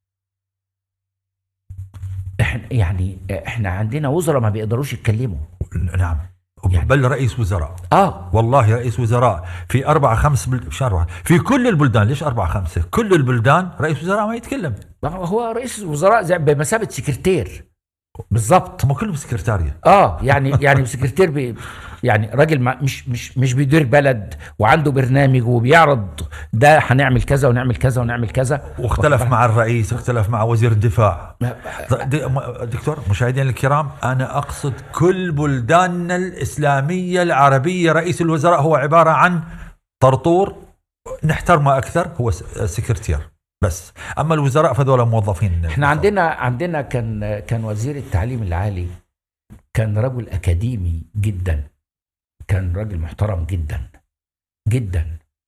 احنا يعني احنا عندنا وزراء ما بيقدروش يتكلموا نعم يعني- بل رئيس وزراء اه والله رئيس وزراء في أربعة خمس بل... مش أربعة في كل البلدان ليش أربعة خمسة كل البلدان رئيس وزراء ما يتكلم هو رئيس الوزراء زي بمثابه سكرتير بالظبط هم كلهم سكرتارية اه يعني يعني سكرتير بي يعني راجل ما مش مش مش بيدير بلد وعنده برنامج وبيعرض ده هنعمل كذا ونعمل كذا ونعمل كذا واختلف مع الرئيس اختلف مع وزير الدفاع ما- د- م- دكتور مشاهدينا الكرام أنا أقصد كل بلداننا الإسلامية العربية رئيس الوزراء هو عبارة عن طرطور نحترمه أكثر هو س- سكرتير بس أما الوزراء فذولا موظفين احنا عندنا عندنا كان كان وزير التعليم العالي كان رجل اكاديمي جدا كان راجل محترم جدا جدا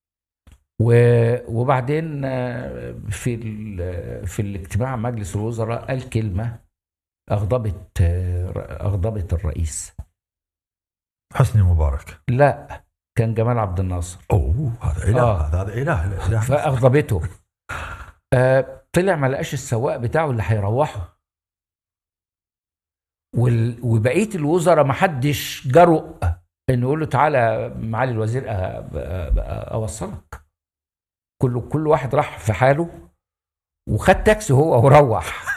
و- وبعدين آه، في ال- في الاجتماع مجلس الوزراء قال كلمه اغضبت آه، اغضبت الرئيس حسني مبارك لا كان جمال عبد الناصر أوه هذا إله آه. هذا هذا إله إله فاغضبته آه طلع ما لقاش السواق بتاعه اللي هيروحه وال... وبقيه الوزراء ما حدش جرؤ انه يقول له تعالى معالي الوزير أ... أ... أ... اوصلك كل كل واحد راح في حاله وخد تاكسي هو وروح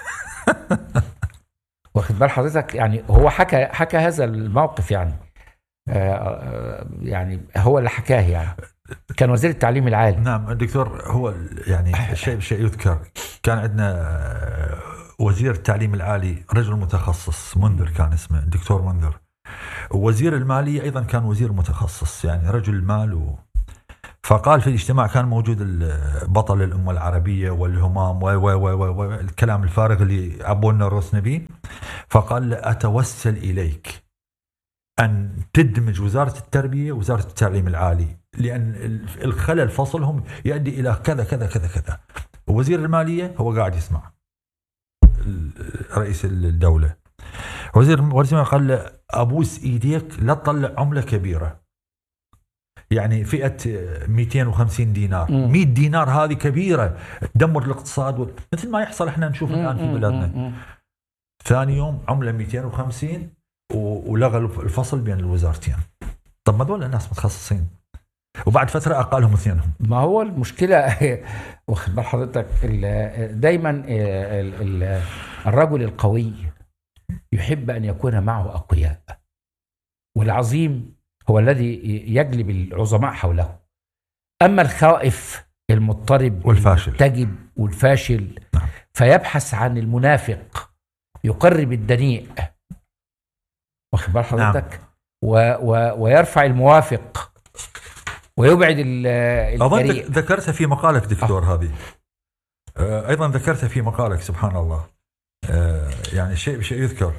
واخد بال حضرتك يعني هو حكى حكى هذا الموقف يعني آه، آه، يعني هو اللي حكاه يعني كان وزير التعليم العالي نعم دكتور هو ال- يعني الشيء شيء يذكر كان عندنا آه، وزير التعليم العالي رجل متخصص منذر كان اسمه دكتور منذر وزير المالية أيضا كان وزير متخصص يعني رجل مال و فقال في الاجتماع كان موجود ال- بطل الأمة العربية والهمام و و و و و الكلام الفارغ اللي عبونا الرسن به فقال له أتوسل إليك أن تدمج وزارة التربية ووزارة التعليم العالي لأن ال- الخلل فصلهم يؤدي إلى كذا كذا كذا كذا وزير المالية هو قاعد يسمع ال- رئيس الدولة وزير وزير المالية قال له أبوس إيديك لا تطلع عملة كبيرة يعني فئة 250 دينار مم. 100 دينار هذه كبيرة تدمر الاقتصاد وال- مثل ما يحصل احنا نشوف الآن في بلادنا ثاني يوم عمله 250 و- ولغى الف- الفصل بين الوزارتين طب ما دول الناس متخصصين وبعد فتره اقالهم اثنينهم ما هو المشكلة واخد بال حضرتك ال- دايما ال- ال- الرجل القوي يحب أن يكون معه أقوياء والعظيم هو الذي يجلب العظماء حوله أما الخائف المضطرب والفاشل. المرتجب والفاشل نعم. فيبحث عن المنافق يقرب الدنيء واخد بال حضرتك و و ويرفع الموافق ويبعد ال- اظن الجريء ذك- ذكرتها في مقالك دكتور هذه آه، ايضا ذكرتها في مقالك سبحان الله آه، يعني شيء شيء يذكر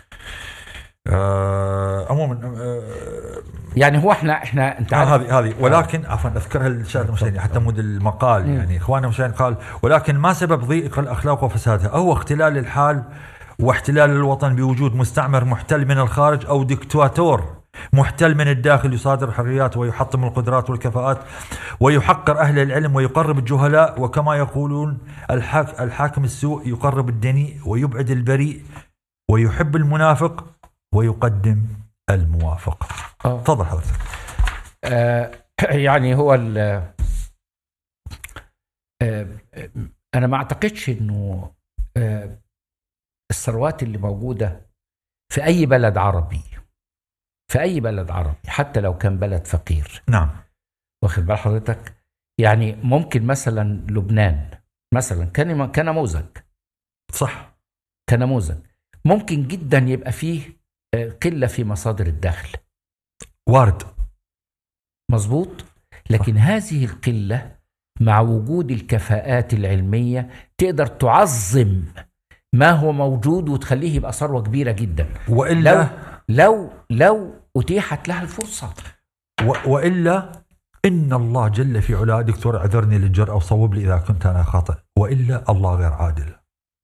آه، عموما آه، يعني هو احنا احنا انت آه، عارف هذه هذه ولكن عفوا اذكرها للساده المشاهدين حتى مود المقال مم. يعني اخواننا المشاهدين قال ولكن ما سبب ضيق الاخلاق وفسادها هو اختلال الحال واحتلال الوطن بوجود مستعمر محتل من الخارج او دكتاتور محتل من الداخل يصادر الحريات ويحطم القدرات والكفاءات ويحقر اهل العلم ويقرب الجهلاء وكما يقولون الحاك الحاكم السوء يقرب الدنيء ويبعد البريء ويحب المنافق ويقدم الموافق. آه. تفضل حضرتك. آه يعني هو ال آه انا ما اعتقدش انه آه الثروات اللي موجوده في اي بلد عربي في اي بلد عربي حتى لو كان بلد فقير نعم. واخد بال حضرتك يعني ممكن مثلا لبنان مثلا كان كنموذج صح. كنموذج ممكن جدا يبقى فيه آه، قله في مصادر الدخل وارد مظبوط لكن هذه القله مع وجود الكفاءات العلميه تقدر تعظم ما هو موجود وتخليه يبقى ثروه كبيره جدا والا لو لو لو اتيحت لها الفرصه و... والا ان الله جل في علاه دكتور اعذرني للجرأه وصوب لي اذا كنت انا خاطئ والا الله غير عادل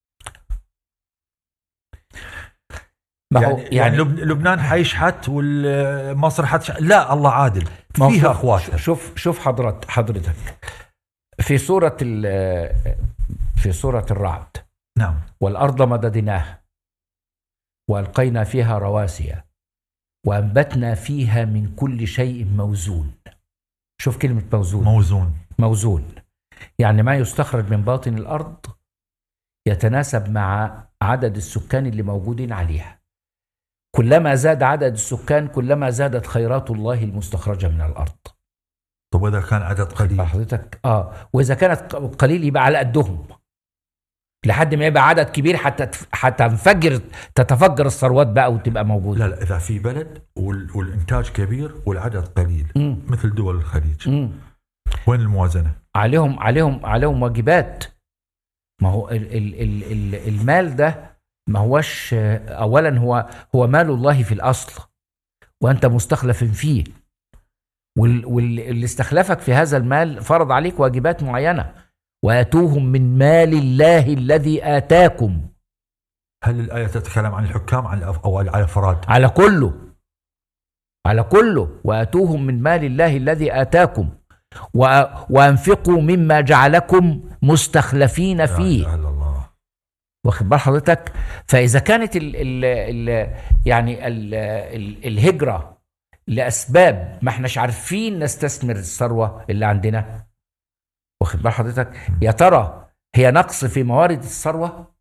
ما يعني, هو يعني, يعني لب... لبنان حيشحت ومصر حتشحت لا الله عادل ما هو فيها شوف- اخواتها شوف شوف حضرت حضرتك في سوره ال- في سوره الرعد نعم والأرض مددناها وألقينا فيها رواسي وأنبتنا فيها من كل شيء موزون شوف كلمة موزون موزون موزون يعني ما يستخرج من باطن الأرض يتناسب مع عدد السكان اللي موجودين عليها كلما زاد عدد السكان كلما زادت خيرات الله المستخرجة من الأرض طب واذا كان عدد قليل حضرتك اه واذا كانت قليل يبقى على قدهم لحد ما يبقى عدد كبير حتى هتنفجر تتفجر الثروات بقى وتبقى موجوده لا لا اذا في بلد وال... والانتاج كبير والعدد قليل مم. مثل دول الخليج مم. وين الموازنه؟ عليهم عليهم عليهم واجبات ما هو ال ال ال ال المال ده ما هوش اولا هو هو مال الله في الاصل وانت مستخلف فيه وال- واللي استخلفك في هذا المال فرض عليك واجبات معينه واتوهم من مال الله الذي اتاكم هل الايه تتكلم عن الحكام عن الأف... او على الافراد؟ على كله على كله واتوهم من مال الله الذي اتاكم و- وانفقوا مما جعلكم مستخلفين لا فيه اله الا الله واخد بال حضرتك فاذا كانت ال ال ال يعني ال ال الهجره لاسباب ما احناش عارفين نستثمر الثروه اللي عندنا واخد بال حضرتك يا ترى هي نقص في موارد الثروه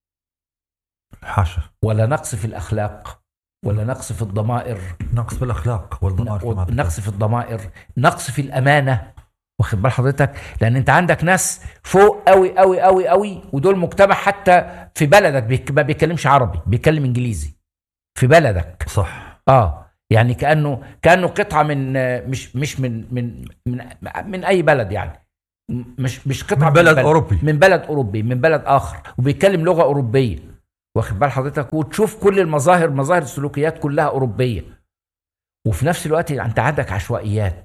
حاشا ولا نقص في الاخلاق ولا نقص في الضمائر نقص بالاخلاق والضمائر كما ذكرت. نقص في الضمائر نقص في الامانه واخد بال حضرتك لان انت عندك ناس فوق قوي قوي قوي قوي ودول مجتمع حتى في بلدك بيك- ما بيتكلمش عربي بيتكلم انجليزي في بلدك صح اه يعني كانه كانه قطعه من مش مش من من من, من اي بلد يعني م- مش مش قطعه من بلد أوروبي. من بلد اوروبي من بلد اخر وبيتكلم لغه اوروبيه واخد بال حضرتك وتشوف كل المظاهر مظاهر السلوكيات كلها اوروبيه وفي نفس الوقت انت عندك عشوائيات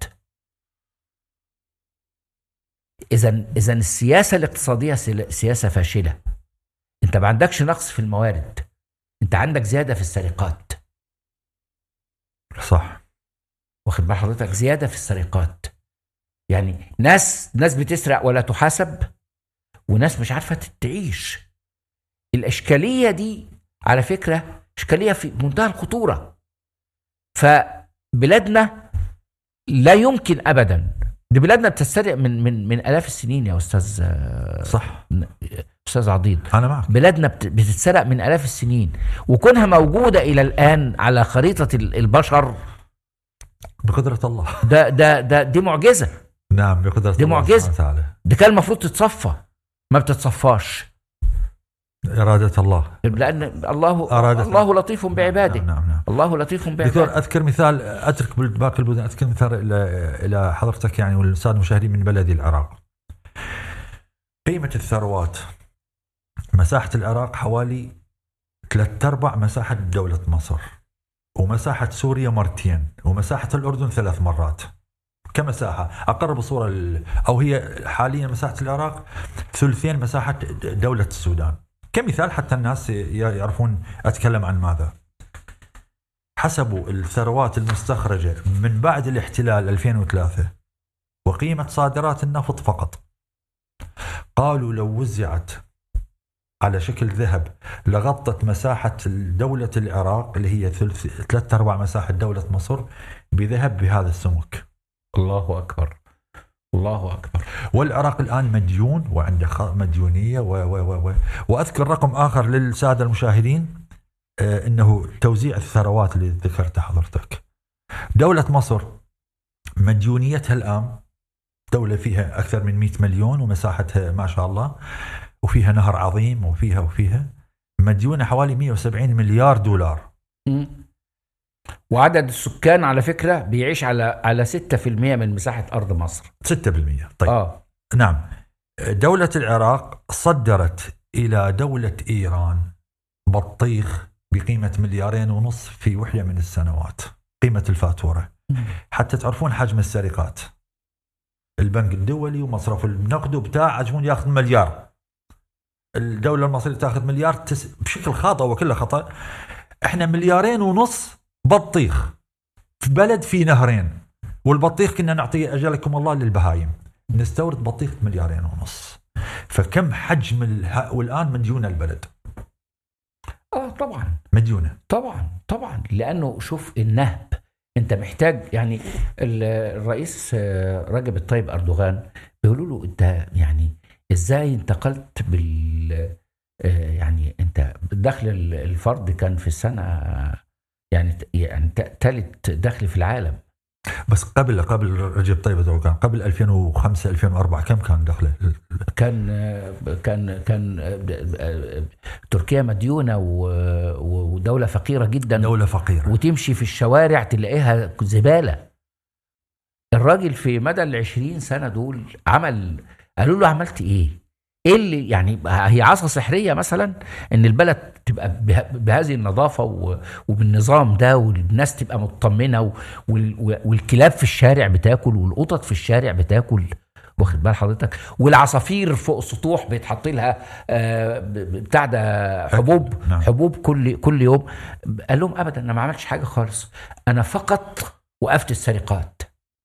اذا اذا السياسه الاقتصاديه سل- سياسه فاشله انت ما عندكش نقص في الموارد انت عندك زياده في السرقات صح واخد بال حضرتك زياده في السرقات يعني ناس ناس بتسرق ولا تحاسب وناس مش عارفه تعيش الاشكاليه دي على فكره اشكاليه في منتهى الخطوره فبلادنا لا يمكن ابدا دي بلادنا بتسترق من من من الاف السنين يا استاذ صح استاذ عضيد انا معك بلادنا بت- بتتسرق من الاف السنين وكونها موجوده الى الان على خريطه ال- البشر بقدره الله ده ده ده دي معجزه نعم بقدره دي الله معجزة. سبحانه وتعالى ده كان المفروض تتصفى ما بتتصفاش اراده الله لان الله أرادت- الله لطيف بعباده نعم نعم, نعم. الله لطيف بعباده دكتور اذكر مثال اترك باقي البلدان اذكر مثال الى الى حضرتك يعني والساده المشاهدين من بلدي العراق. قيمه الثروات مساحه العراق حوالي ثلاث ارباع مساحه دوله مصر ومساحه سوريا مرتين ومساحه الاردن ثلاث مرات. كمساحه اقرب الصوره ال- او هي حاليا مساحه العراق ثلثين مساحه دوله السودان. كمثال حتى الناس ي- يعرفون اتكلم عن ماذا. حسبوا الثروات المستخرجة من بعد الاحتلال 2003 وقيمة صادرات النفط فقط قالوا لو وزعت على شكل ذهب لغطت مساحة دولة العراق اللي هي ثلث ثلاث أرباع مساحة دولة مصر بذهب بهذا السمك الله اكبر الله اكبر والعراق الآن مديون وعنده خ- مديونية و و و و وأذكر رقم آخر للسادة المشاهدين آه، أنه توزيع الثروات اللي ذكرتها حضرتك دولة مصر مديونيتها الآن دولة فيها أكثر من 100 مليون ومساحتها ما شاء الله وفيها نهر عظيم وفيها وفيها مديونة حوالي 170 مليار دولار مم. وعدد السكان على فكره بيعيش على على 6% من مساحه ارض مصر 6% طيب اه نعم دولة العراق صدرت إلى دولة إيران بطيخ بقيمة مليارين ونصف في وحدة من السنوات قيمة الفاتورة حتى تعرفون حجم السرقات البنك الدولي ومصرف النقد وبتاع عجبون ياخذ مليار الدولة المصرية تاخذ مليار تس... بشكل خاطئ وكله خطأ احنا مليارين ونص بطيخ في بلد فيه نهرين والبطيخ كنا نعطيه اجلكم الله للبهايم نستورد بطيخ مليارين ونص فكم حجم الها... والان مديونه البلد اه طبعا مديونه طبعا طبعا لانه شوف النهب انت محتاج يعني ال- الرئيس آه، رجب الطيب اردوغان بيقولوا له انت يعني ازاي انتقلت بال آه، يعني انت دخل ال- الفرد كان في السنه يعني يعني ثالث دخل في العالم بس قبل قبل رجب طيب اردوغان قبل 2005 2004 كم كان دخله؟ كان آه، كان كان آه، آه، تركيا مديونه و- ودوله فقيره جدا دوله فقيره وتمشي في الشوارع تلاقيها زبالة الراجل في مدى العشرين سنة دول عمل قالوا له عملت ايه ايه اللي يعني هي عصا سحرية مثلا ان البلد تبقى به- بهذه النظافة و- وبالنظام ده والناس تبقى مطمنة و- وال- والكلاب في الشارع بتاكل والقطط في الشارع بتاكل واخد بال حضرتك والعصافير فوق السطوح بيتحط لها آه، ب- ب- بتاع ده حبوب نعم. حبوب كل كل يوم قال لهم ابدا انا ما عملتش حاجه خالص انا فقط وقفت السرقات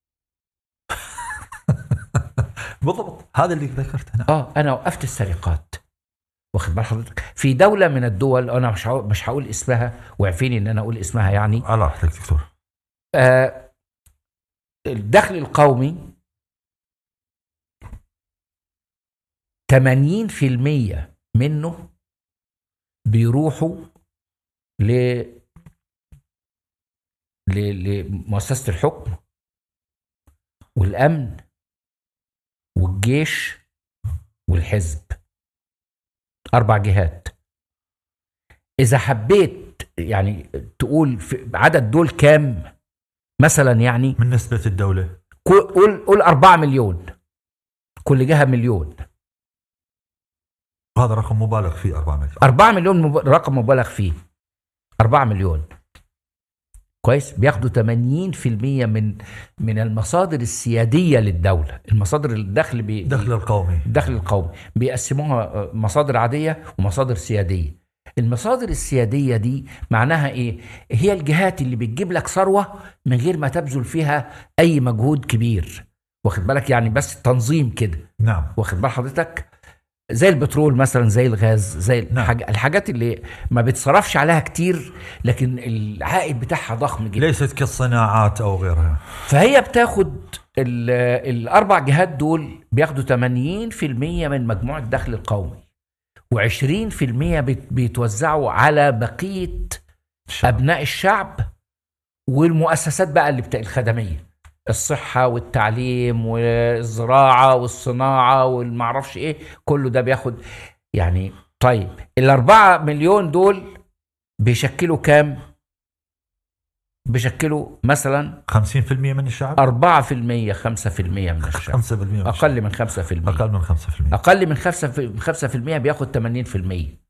بالضبط هذا اللي ذكرته نعم اه انا وقفت السرقات واخد بال حضرتك في دوله من الدول انا مش هقول مش هقول اسمها وعفيني ان انا اقول اسمها يعني على راحتك دكتور آه الدخل القومي 80% منه بيروحوا ل ل- لمؤسسة الحكم والأمن والجيش والحزب اربع جهات اذا حبيت يعني تقول في عدد دول كام مثلا يعني من نسبة الدولة قول قول 4 مليون كل جهه مليون هذا رقم مبالغ فيه 4 مليون 4 مليون مب... رقم مبالغ فيه 4 مليون كويس بياخدوا 80% من من المصادر السياديه للدوله المصادر الدخل بي... الدخل القومي الدخل القومي بيقسموها مصادر عاديه ومصادر سياديه المصادر السياديه دي معناها ايه هي الجهات اللي بتجيب لك ثروه من غير ما تبذل فيها اي مجهود كبير واخد بالك يعني بس تنظيم كده نعم واخد بال حضرتك زي البترول مثلا زي الغاز زي نعم. الحاج... الحاجات اللي ما بتصرفش عليها كتير لكن العائد بتاعها ضخم جدا ليست كالصناعات أو غيرها فهي بتاخد ال... الاربع جهات دول بياخدوا 80% من مجموع الدخل القومي و20% بيت... بيتوزعوا على بقيه الشعب. ابناء الشعب والمؤسسات بقى اللي بتاع الخدميه الصحة والتعليم والزراعة والصناعة والمعرفش ايه كله ده بياخد يعني طيب الأربعة مليون دول بيشكلوا كام؟ بيشكلوا مثلا 50% من الشعب 4% 5% من الشعب 5% من الشعب. أقل من 5% أقل من 5% أقل من 5% 5% بياخد 80%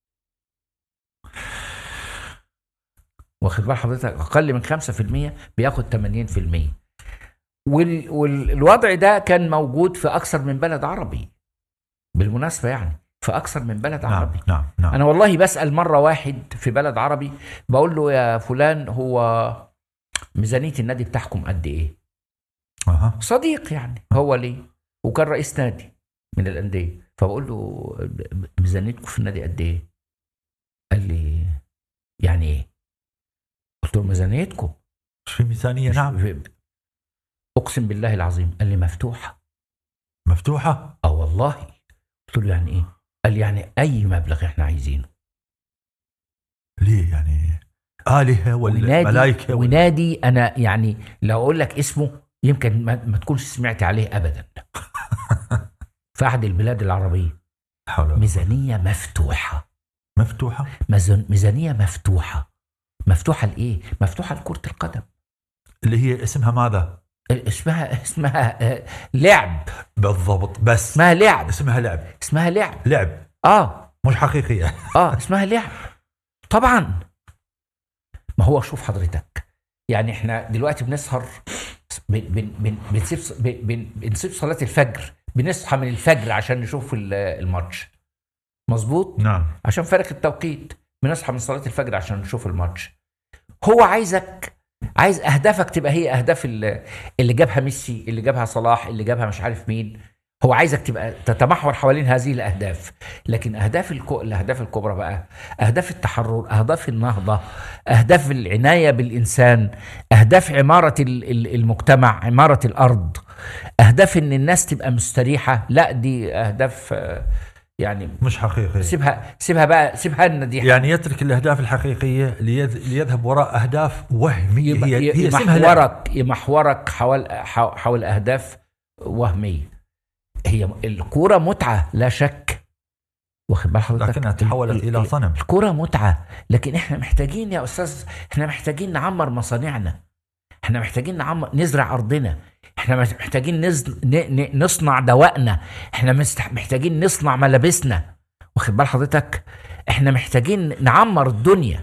واخد بال حضرتك أقل من 5% بياخد 80% وال... والوضع ده كان موجود في أكثر من بلد عربي بالمناسبة يعني في أكثر من بلد نعم عربي نعم نعم أنا والله بسأل مرة واحد في بلد عربي بقول له يا فلان هو ميزانية النادي بتاعكم قد إيه؟ أها. صديق يعني هو ليه وكان رئيس نادي من الانديه فبقول له ميزانيتكم في النادي قد ايه؟ قال لي يعني ايه؟ قلت له ميزانيتكم مش في ميزانية نعم في- اقسم بالله العظيم قال لي مفتوحه مفتوحة اه والله قلت له يعني ايه؟ قال لي يعني اي مبلغ احنا عايزينه ليه يعني آلهة ولا ونادي ملائكة ولا ونادي انا يعني لو اقول لك اسمه يمكن ما, ما تكونش سمعت عليه ابدا في احد البلاد العربيه حول ولا قوة. ميزانيه مفتوحه مفتوحة ميزان- ميزانيه مفتوحه مفتوحه لايه؟ مفتوحه لكره القدم اللي هي اسمها ماذا؟ اسمها اسمها آه، لعب بالضبط بس اسمها لعب اسمها لعب اسمها لعب لعب اه مش حقيقية اه اسمها لعب طبعا ما هو شوف حضرتك يعني احنا دلوقتي بنسهر بن بن بن بنسيب بن بن بنسيب صلاة الفجر بنصحى من الفجر عشان نشوف ال- الماتش مظبوط نعم عشان فارق التوقيت بنصحى من صلاة الفجر عشان نشوف الماتش هو عايزك عايز اهدافك تبقى هي اهداف ال- اللي جابها ميسي اللي جابها صلاح اللي جابها مش عارف مين هو عايزك تبقى تتمحور حوالين هذه الاهداف لكن اهداف الكو... الاهداف الكبرى بقى اهداف التحرر اهداف النهضه اهداف العنايه بالانسان اهداف عماره ال- ال- المجتمع عماره الارض اهداف ان الناس تبقى مستريحه لا دي اهداف آه، يعني مش حقيقية سيبها سيبها بقى سيبها لنا دي يعني يترك الأهداف الحقيقية ليذ... ليذهب وراء أهداف وهمية يبقى- هي, هي اسمها لعب. يمحورك يمحورك حول حو- حول اهداف وهميه هي الكوره متعه لا شك واخد بال حضرتك لكنها تحولت ال- إلى ال- صنم الكوره متعه لكن احنا محتاجين يا استاذ احنا محتاجين نعمر مصانعنا احنا محتاجين نعمر نزرع ارضنا احنا محتاجين نز... ن... ن... نصنع دوائنا احنا مست... محتاجين نصنع ملابسنا واخد بال حضرتك احنا محتاجين نعمر الدنيا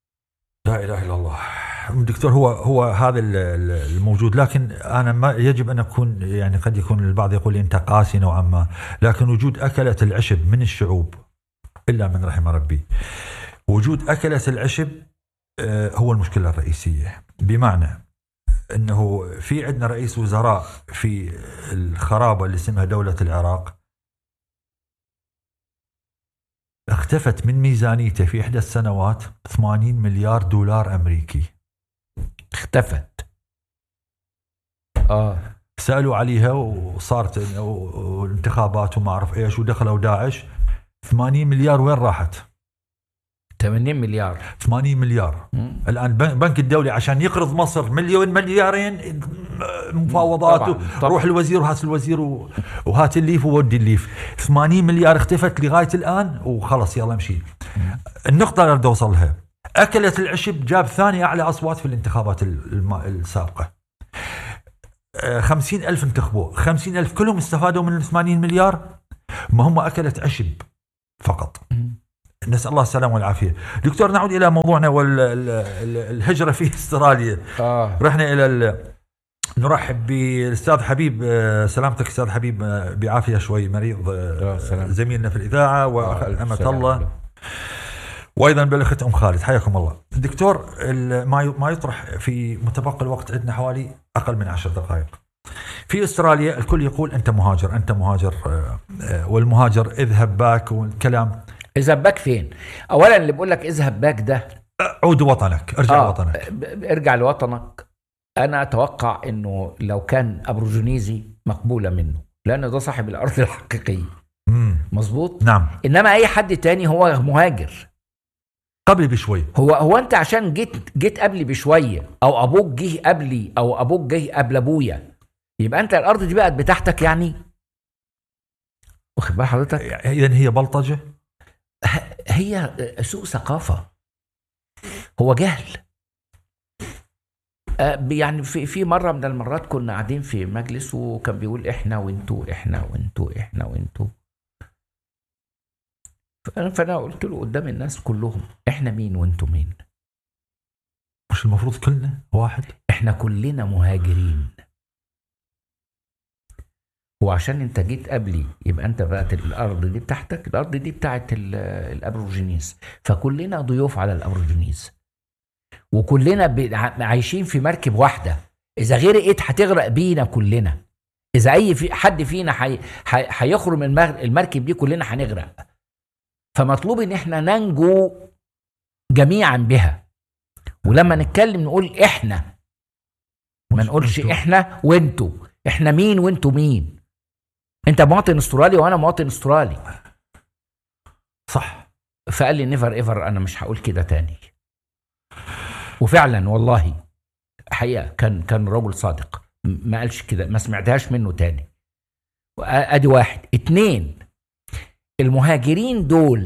لا اله الا الله دكتور هو هو هذا ال- ال- الموجود لكن انا ما يجب ان اكون يعني قد يكون البعض يقول انت قاسي نوعا ما لكن وجود اكله العشب من الشعوب الا من رحم ربي وجود اكله العشب آه، هو المشكله الرئيسيه بمعنى انه في عندنا رئيس وزراء في الخرابه اللي اسمها دوله العراق اختفت من ميزانيته في احدى السنوات 80 مليار دولار امريكي اختفت اه سالوا عليها وصارت الانتخابات وما اعرف ايش ودخلوا داعش 80 مليار وين راحت؟ 80 مليار 80 مليار مم. الان بن- بنك الدولي عشان يقرض مصر مليون مليارين مفاوضات طبعاً، طبعاً. روح الوزير وهات الوزير و- وهات الليف وودي الليف 80 مليار اختفت لغايه الان وخلص يلا امشي النقطه اللي بدي اوصلها اكلت العشب جاب ثاني اعلى اصوات في الانتخابات الم- السابقه آه، خمسين ألف انتخبوا خمسين ألف كلهم استفادوا من 80 مليار ما هم أكلت عشب فقط نسأل الله السلامة والعافية دكتور نعود إلى موضوعنا والهجرة في استراليا اه رحنا إلى ال- نرحب بالأستاذ حبيب آه، سلامتك أستاذ حبيب آه، بعافية شوي مريض آه، آه، سلام. زميلنا في الإذاعة آه، وأمة سلام. الله وايضا بالاخت ام خالد حياكم الله. دكتور ال- ما ي- ما يطرح في متبقي الوقت عندنا حوالي اقل من عشر دقائق. في استراليا الكل يقول انت مهاجر انت مهاجر آه، آه، والمهاجر اذهب باك والكلام اذهب باك فين؟ اولا اللي بيقول لك اذهب باك ده عود وطنك ارجع آه، وطنك ب- ب- ارجع لوطنك انا اتوقع انه لو كان ابروجينيزي مقبوله منه لان ده صاحب الارض الحقيقيه مم. مظبوط نعم انما اي حد تاني هو مهاجر قبل بشوي هو هو انت عشان جيت جيت قبلي بشويه او ابوك جه قبلي او ابوك جه قبل ابويا يبقى انت الارض دي بقت بتاعتك يعني واخد بال حضرتك اذا هي بلطجه هي سوء ثقافة هو جهل آه، يعني في في مرة من المرات كنا قاعدين في مجلس وكان بيقول احنا وانتوا احنا وانتوا احنا وانتوا فأنا فأنا قلت له قدام الناس كلهم احنا مين وانتوا مين؟ مش المفروض كلنا واحد احنا كلنا مهاجرين وعشان انت جيت قبلي يبقى انت بقت الارض دي بتاعتك الارض دي بتاعت ال- الابروجينيز فكلنا ضيوف على الابروجينيز وكلنا ب- ع- عايشين في مركب واحده اذا غرقت هتغرق بينا كلنا اذا اي في حد فينا حي- حي- هيخرج من المر- المركب دي كلنا هنغرق فمطلوب ان احنا ننجو جميعا بها ولما نتكلم نقول احنا ما مش نقولش أنتوا. احنا وانتوا احنا مين وانتوا مين انت مواطن استرالي وانا مواطن استرالي صح فقال لي نيفر ايفر انا مش هقول كده تاني وفعلا والله حقيقه كان كان رجل صادق م- ما قالش كده ما سمعتهاش منه تاني وأ- ادي واحد اتنين المهاجرين دول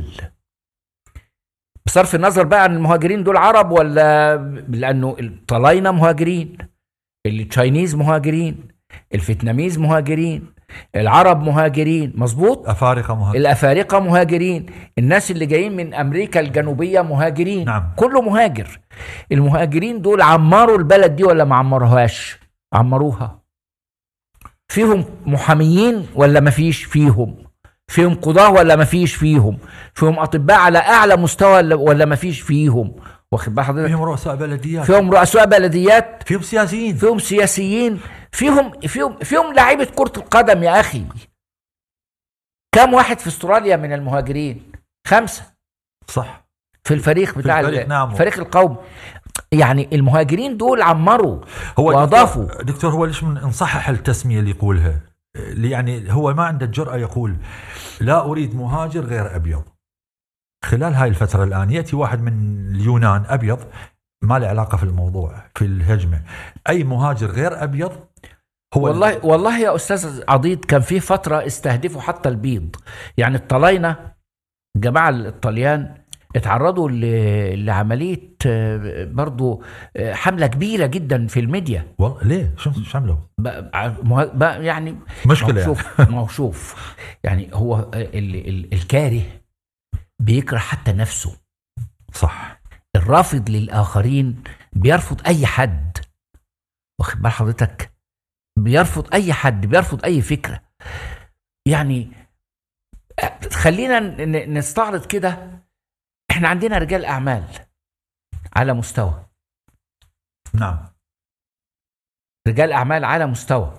بصرف النظر بقى عن المهاجرين دول عرب ولا لانه الطلاينه مهاجرين التشاينيز مهاجرين الفيتناميز مهاجرين العرب مهاجرين مظبوط افارقه مهاجر الافارقه مهاجرين الناس اللي جايين من امريكا الجنوبيه مهاجرين نعم. كله مهاجر المهاجرين دول عمروا البلد دي ولا ما عمروهاش عمروها فيهم محاميين ولا ما فيش فيهم فيهم قضاة ولا ما فيش فيهم فيهم اطباء على اعلى مستوى ولا- ولا ما فيش فيهم واخد بال حضرتك فيهم رؤساء بلديات فيهم رؤساء بلديات فيهم سياسيين فيهم سياسيين فيهم فيهم فيهم لعيبه كره القدم يا اخي كم واحد في استراليا من المهاجرين خمسه صح في الفريق بتاع الفريق، ال- نعم. الفريق القومي يعني المهاجرين دول عمروا هو وأضافوا. دكتور, دكتور هو ليش من نصحح التسميه اللي يقولها اللي يعني هو ما عنده الجرأة يقول لا أريد مهاجر غير أبيض خلال هاي الفترة الآن يأتي واحد من اليونان أبيض ما له علاقة في الموضوع في الهجمة أي مهاجر غير أبيض هو والله والله يا استاذ عضيد كان في فتره استهدفوا حتى البيض يعني الطلاينه الجماعه الطليان اتعرضوا ل- لعمليه آه، برضو آه، حمله كبيره جدا في الميديا والله ليه شو شو عملوا بقى- ع- مه- بقى يعني مشكلة ما هو يعني. شوف ما هو شوف يعني هو ال ال الكاره بيكره حتى نفسه صح الرافض للآخرين بيرفض أي حد واخد بال حضرتك بيرفض أي حد بيرفض أي فكرة يعني خلينا ن- ن- نستعرض كده احنا عندنا رجال أعمال على مستوى نعم رجال أعمال على مستوى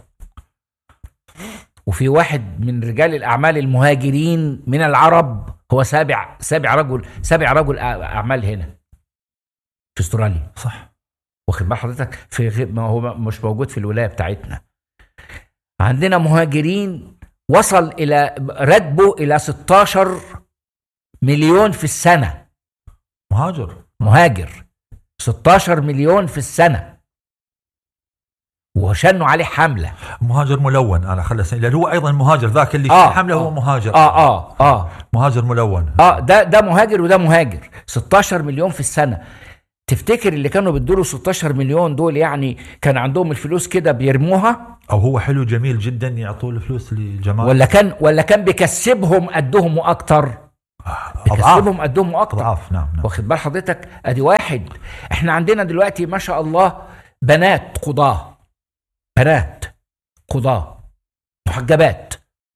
وفي واحد من رجال الأعمال المهاجرين من العرب هو سابع سابع رجل سابع رجل أع- أعمال هنا في استراليا صح واخد بال حضرتك في غير ما هو مش موجود في الولايه بتاعتنا عندنا مهاجرين وصل الى راتبه الى 16 مليون في السنه مهاجر مهاجر 16 مليون في السنه وشنوا عليه حمله مهاجر ملون انا خلى لان هو ايضا مهاجر ذاك اللي آه، آه حمله هو آه. مهاجر اه اه اه مهاجر ملون اه ده ده مهاجر وده مهاجر 16 مليون في السنه تفتكر اللي كانوا بيدوا 16 مليون دول يعني كان عندهم الفلوس كده بيرموها او هو حلو جميل جدا يعطوه الفلوس لجمال ولا كان ولا كان بيكسبهم قدهم واكتر اضعاف بيكسبهم قدهم واكتر اضعاف نعم نعم واخد بال حضرتك ادي واحد احنا عندنا دلوقتي ما شاء الله بنات قضاة بنات قضاة محجبات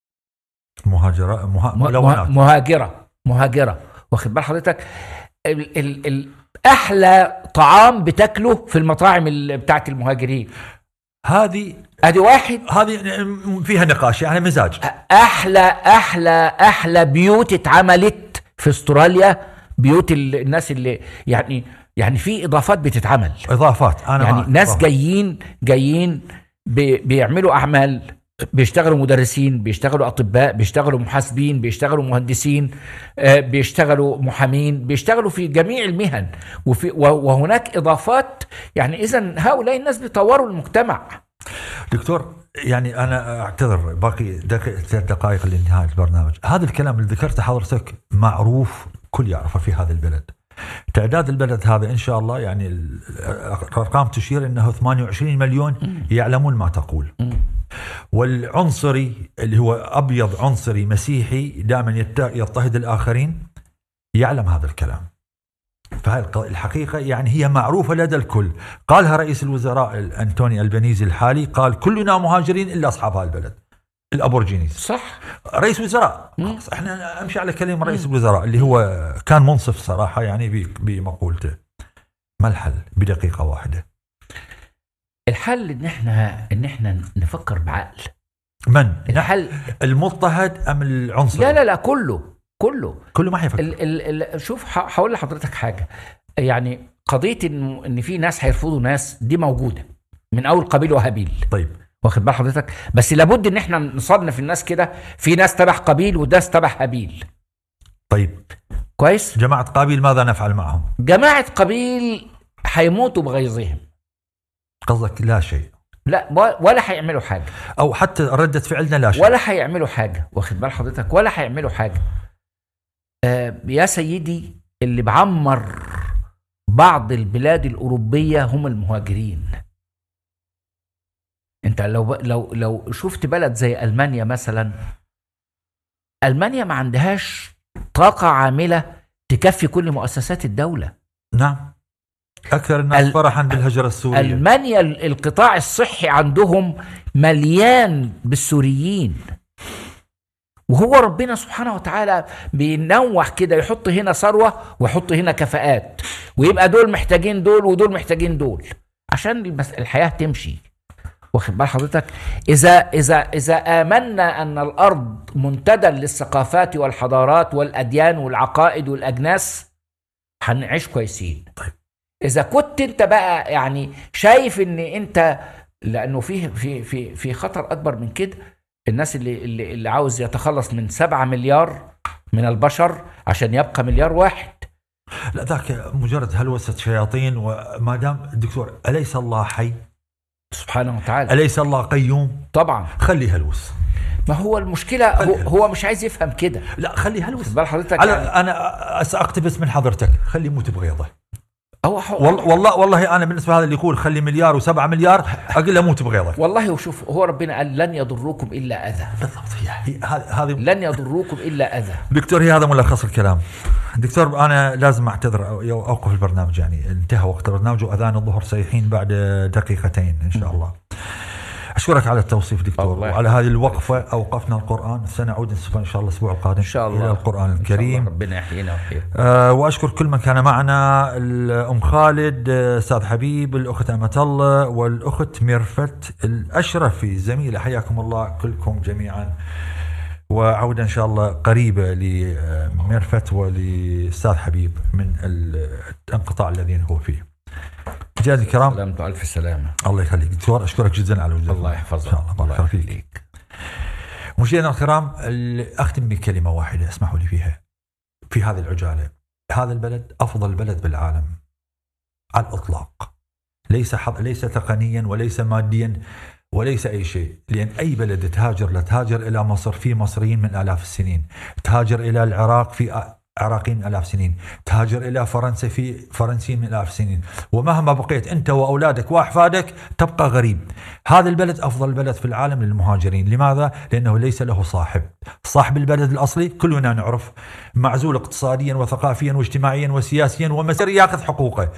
مهاجرة مها... مه- ملونات مهاجرة مهاجرة واخد بال حضرتك ال ال ال احلى طعام بتاكله في المطاعم ال- بتاعت المهاجرين هذه ادي واحد هذه فيها نقاش يعني مزاج احلى احلى احلى بيوت اتعملت في استراليا بيوت ال- الناس اللي يعني يعني في اضافات بتتعمل اضافات انا يعني معك. ناس إضافات. جايين جايين بي بيعملوا اعمال بيشتغلوا مدرسين بيشتغلوا اطباء بيشتغلوا محاسبين بيشتغلوا مهندسين آه، بيشتغلوا محامين بيشتغلوا في جميع المهن وفي و- وهناك اضافات يعني اذا هؤلاء الناس بيطوروا المجتمع دكتور يعني انا اعتذر باقي دقيقة ثلاث دقائق لنهايه البرنامج هذا الكلام اللي ذكرته حضرتك معروف كل يعرفه في هذا البلد تعداد البلد هذا ان شاء الله يعني ال- الارقام تشير انه 28 مليون يعلمون ما تقول والعنصري اللي هو ابيض عنصري مسيحي دائما يت- يضطهد الاخرين يعلم هذا الكلام فهي الق- الحقيقه يعني هي معروفه لدى الكل قالها رئيس الوزراء ال- انتوني البنيزي الحالي قال كلنا مهاجرين الا اصحاب هذا البلد الابورجينيز صح رئيس وزراء خلاص احنا امشي على كلمه رئيس الوزراء اللي هو كان منصف صراحه يعني ب- بمقولته ما الحل بدقيقه واحده الحل ان احنا ان احنا نفكر بعقل من نحن الحل المضطهد ام العنصري لا لا لا كله كله كله ما حيفكر ال ال ال شوف ح- هقول لحضرتك حاجه يعني قضيه ان ان في ناس هيرفضوا ناس دي موجوده من اول قابيل وهابيل طيب واخد بال حضرتك بس لابد ان احنا نصنف الناس كده في ناس تبع قابيل وناس تبع هابيل طيب كويس جماعه قابيل ماذا نفعل معهم جماعه قابيل هيموتوا بغيظهم قصدك لا شيء لا و- ولا هيعملوا حاجه او حتى رده فعلنا لا شيء ولا هيعملوا حاجه واخد بال حضرتك ولا هيعملوا حاجه آه يا سيدي اللي بعمر بعض البلاد الاوروبيه هم المهاجرين انت لو لو لو شفت بلد زي المانيا مثلا المانيا ما عندهاش طاقه عامله تكفي كل مؤسسات الدوله نعم اكثر الناس ال- فرحا بالهجره السوريه المانيا ال- القطاع الصحي عندهم مليان بالسوريين وهو ربنا سبحانه وتعالى بينوع كده يحط هنا ثروه ويحط هنا كفاءات ويبقى دول محتاجين دول ودول محتاجين دول عشان المس- الحياه تمشي واخد بال حضرتك اذا اذا اذا امنا ان الارض منتدى للثقافات والحضارات والاديان والعقائد والاجناس هنعيش كويسين طيب. اذا كنت انت بقى يعني شايف ان انت لانه في في في في خطر اكبر من كده الناس اللي اللي, اللي عاوز يتخلص من سبعة مليار من البشر عشان يبقى مليار واحد لا ذاك مجرد هلوسه شياطين وما دام دكتور اليس الله حي؟ سبحانه وتعالى اليس الله قيوم؟ طبعا خلي هلوس ما هو المشكله هو, هو مش عايز يفهم كده لا خلي هلوس خد بال حضرتك على يعني انا ساقتبس من حضرتك خلي يموت بغيظه هو حق والله والله والله انا بالنسبه هذا اللي يقول خلي مليار و7 مليار اقول له موت بغيظه والله وشوف هو ربنا قال لن يضروكم الا اذى بالضبط هي هي- هذه هذه لن يضروكم الا اذى دكتور هي هذا ملخص الكلام دكتور انا لازم اعتذر أو أو اوقف البرنامج يعني انتهى وقت البرنامج واذان الظهر سيحين بعد دقيقتين ان شاء الله اشكرك على التوصيف دكتور الله وعلى هذه الوقفه اوقفنا القران سنعود ان شاء الله الاسبوع القادم ان شاء الله الى القران إن شاء الكريم الله ربنا يحيينا ويحييكم آه، واشكر كل من كان معنا الام خالد آه، استاذ حبيب الاخت امه الله والاخت ميرفت الاشرفي زميله حياكم الله كلكم جميعا وعوده ان شاء الله قريبه لميرفت ولاستاذ حبيب من الانقطاع الذين هو فيه. مشاهدينا الكرام سلامته الف سلامه الله يخليك دكتور اشكرك جدا على وجودك الله يحفظك ان شاء الله بارك الله فيك يخليك. مشاهدينا الكرام ال- اختم بكلمه واحده اسمحوا لي فيها في هذه العجاله هذا البلد افضل بلد بالعالم على الاطلاق ليس حظ ليس تقنيا وليس ماديا وليس اي شيء لان اي بلد تهاجر له تهاجر الى مصر في مصريين من الاف السنين تهاجر الى العراق في عراقيين من الاف السنين تهاجر الى فرنسا في فرنسيين من الاف السنين ومهما بقيت انت واولادك واحفادك تبقى غريب هذا البلد افضل بلد في العالم للمهاجرين لماذا لانه ليس له صاحب صاحب البلد الاصلي كلنا نعرف معزول اقتصاديا وثقافيا واجتماعيا وسياسيا ومسيريا ياخذ حقوقه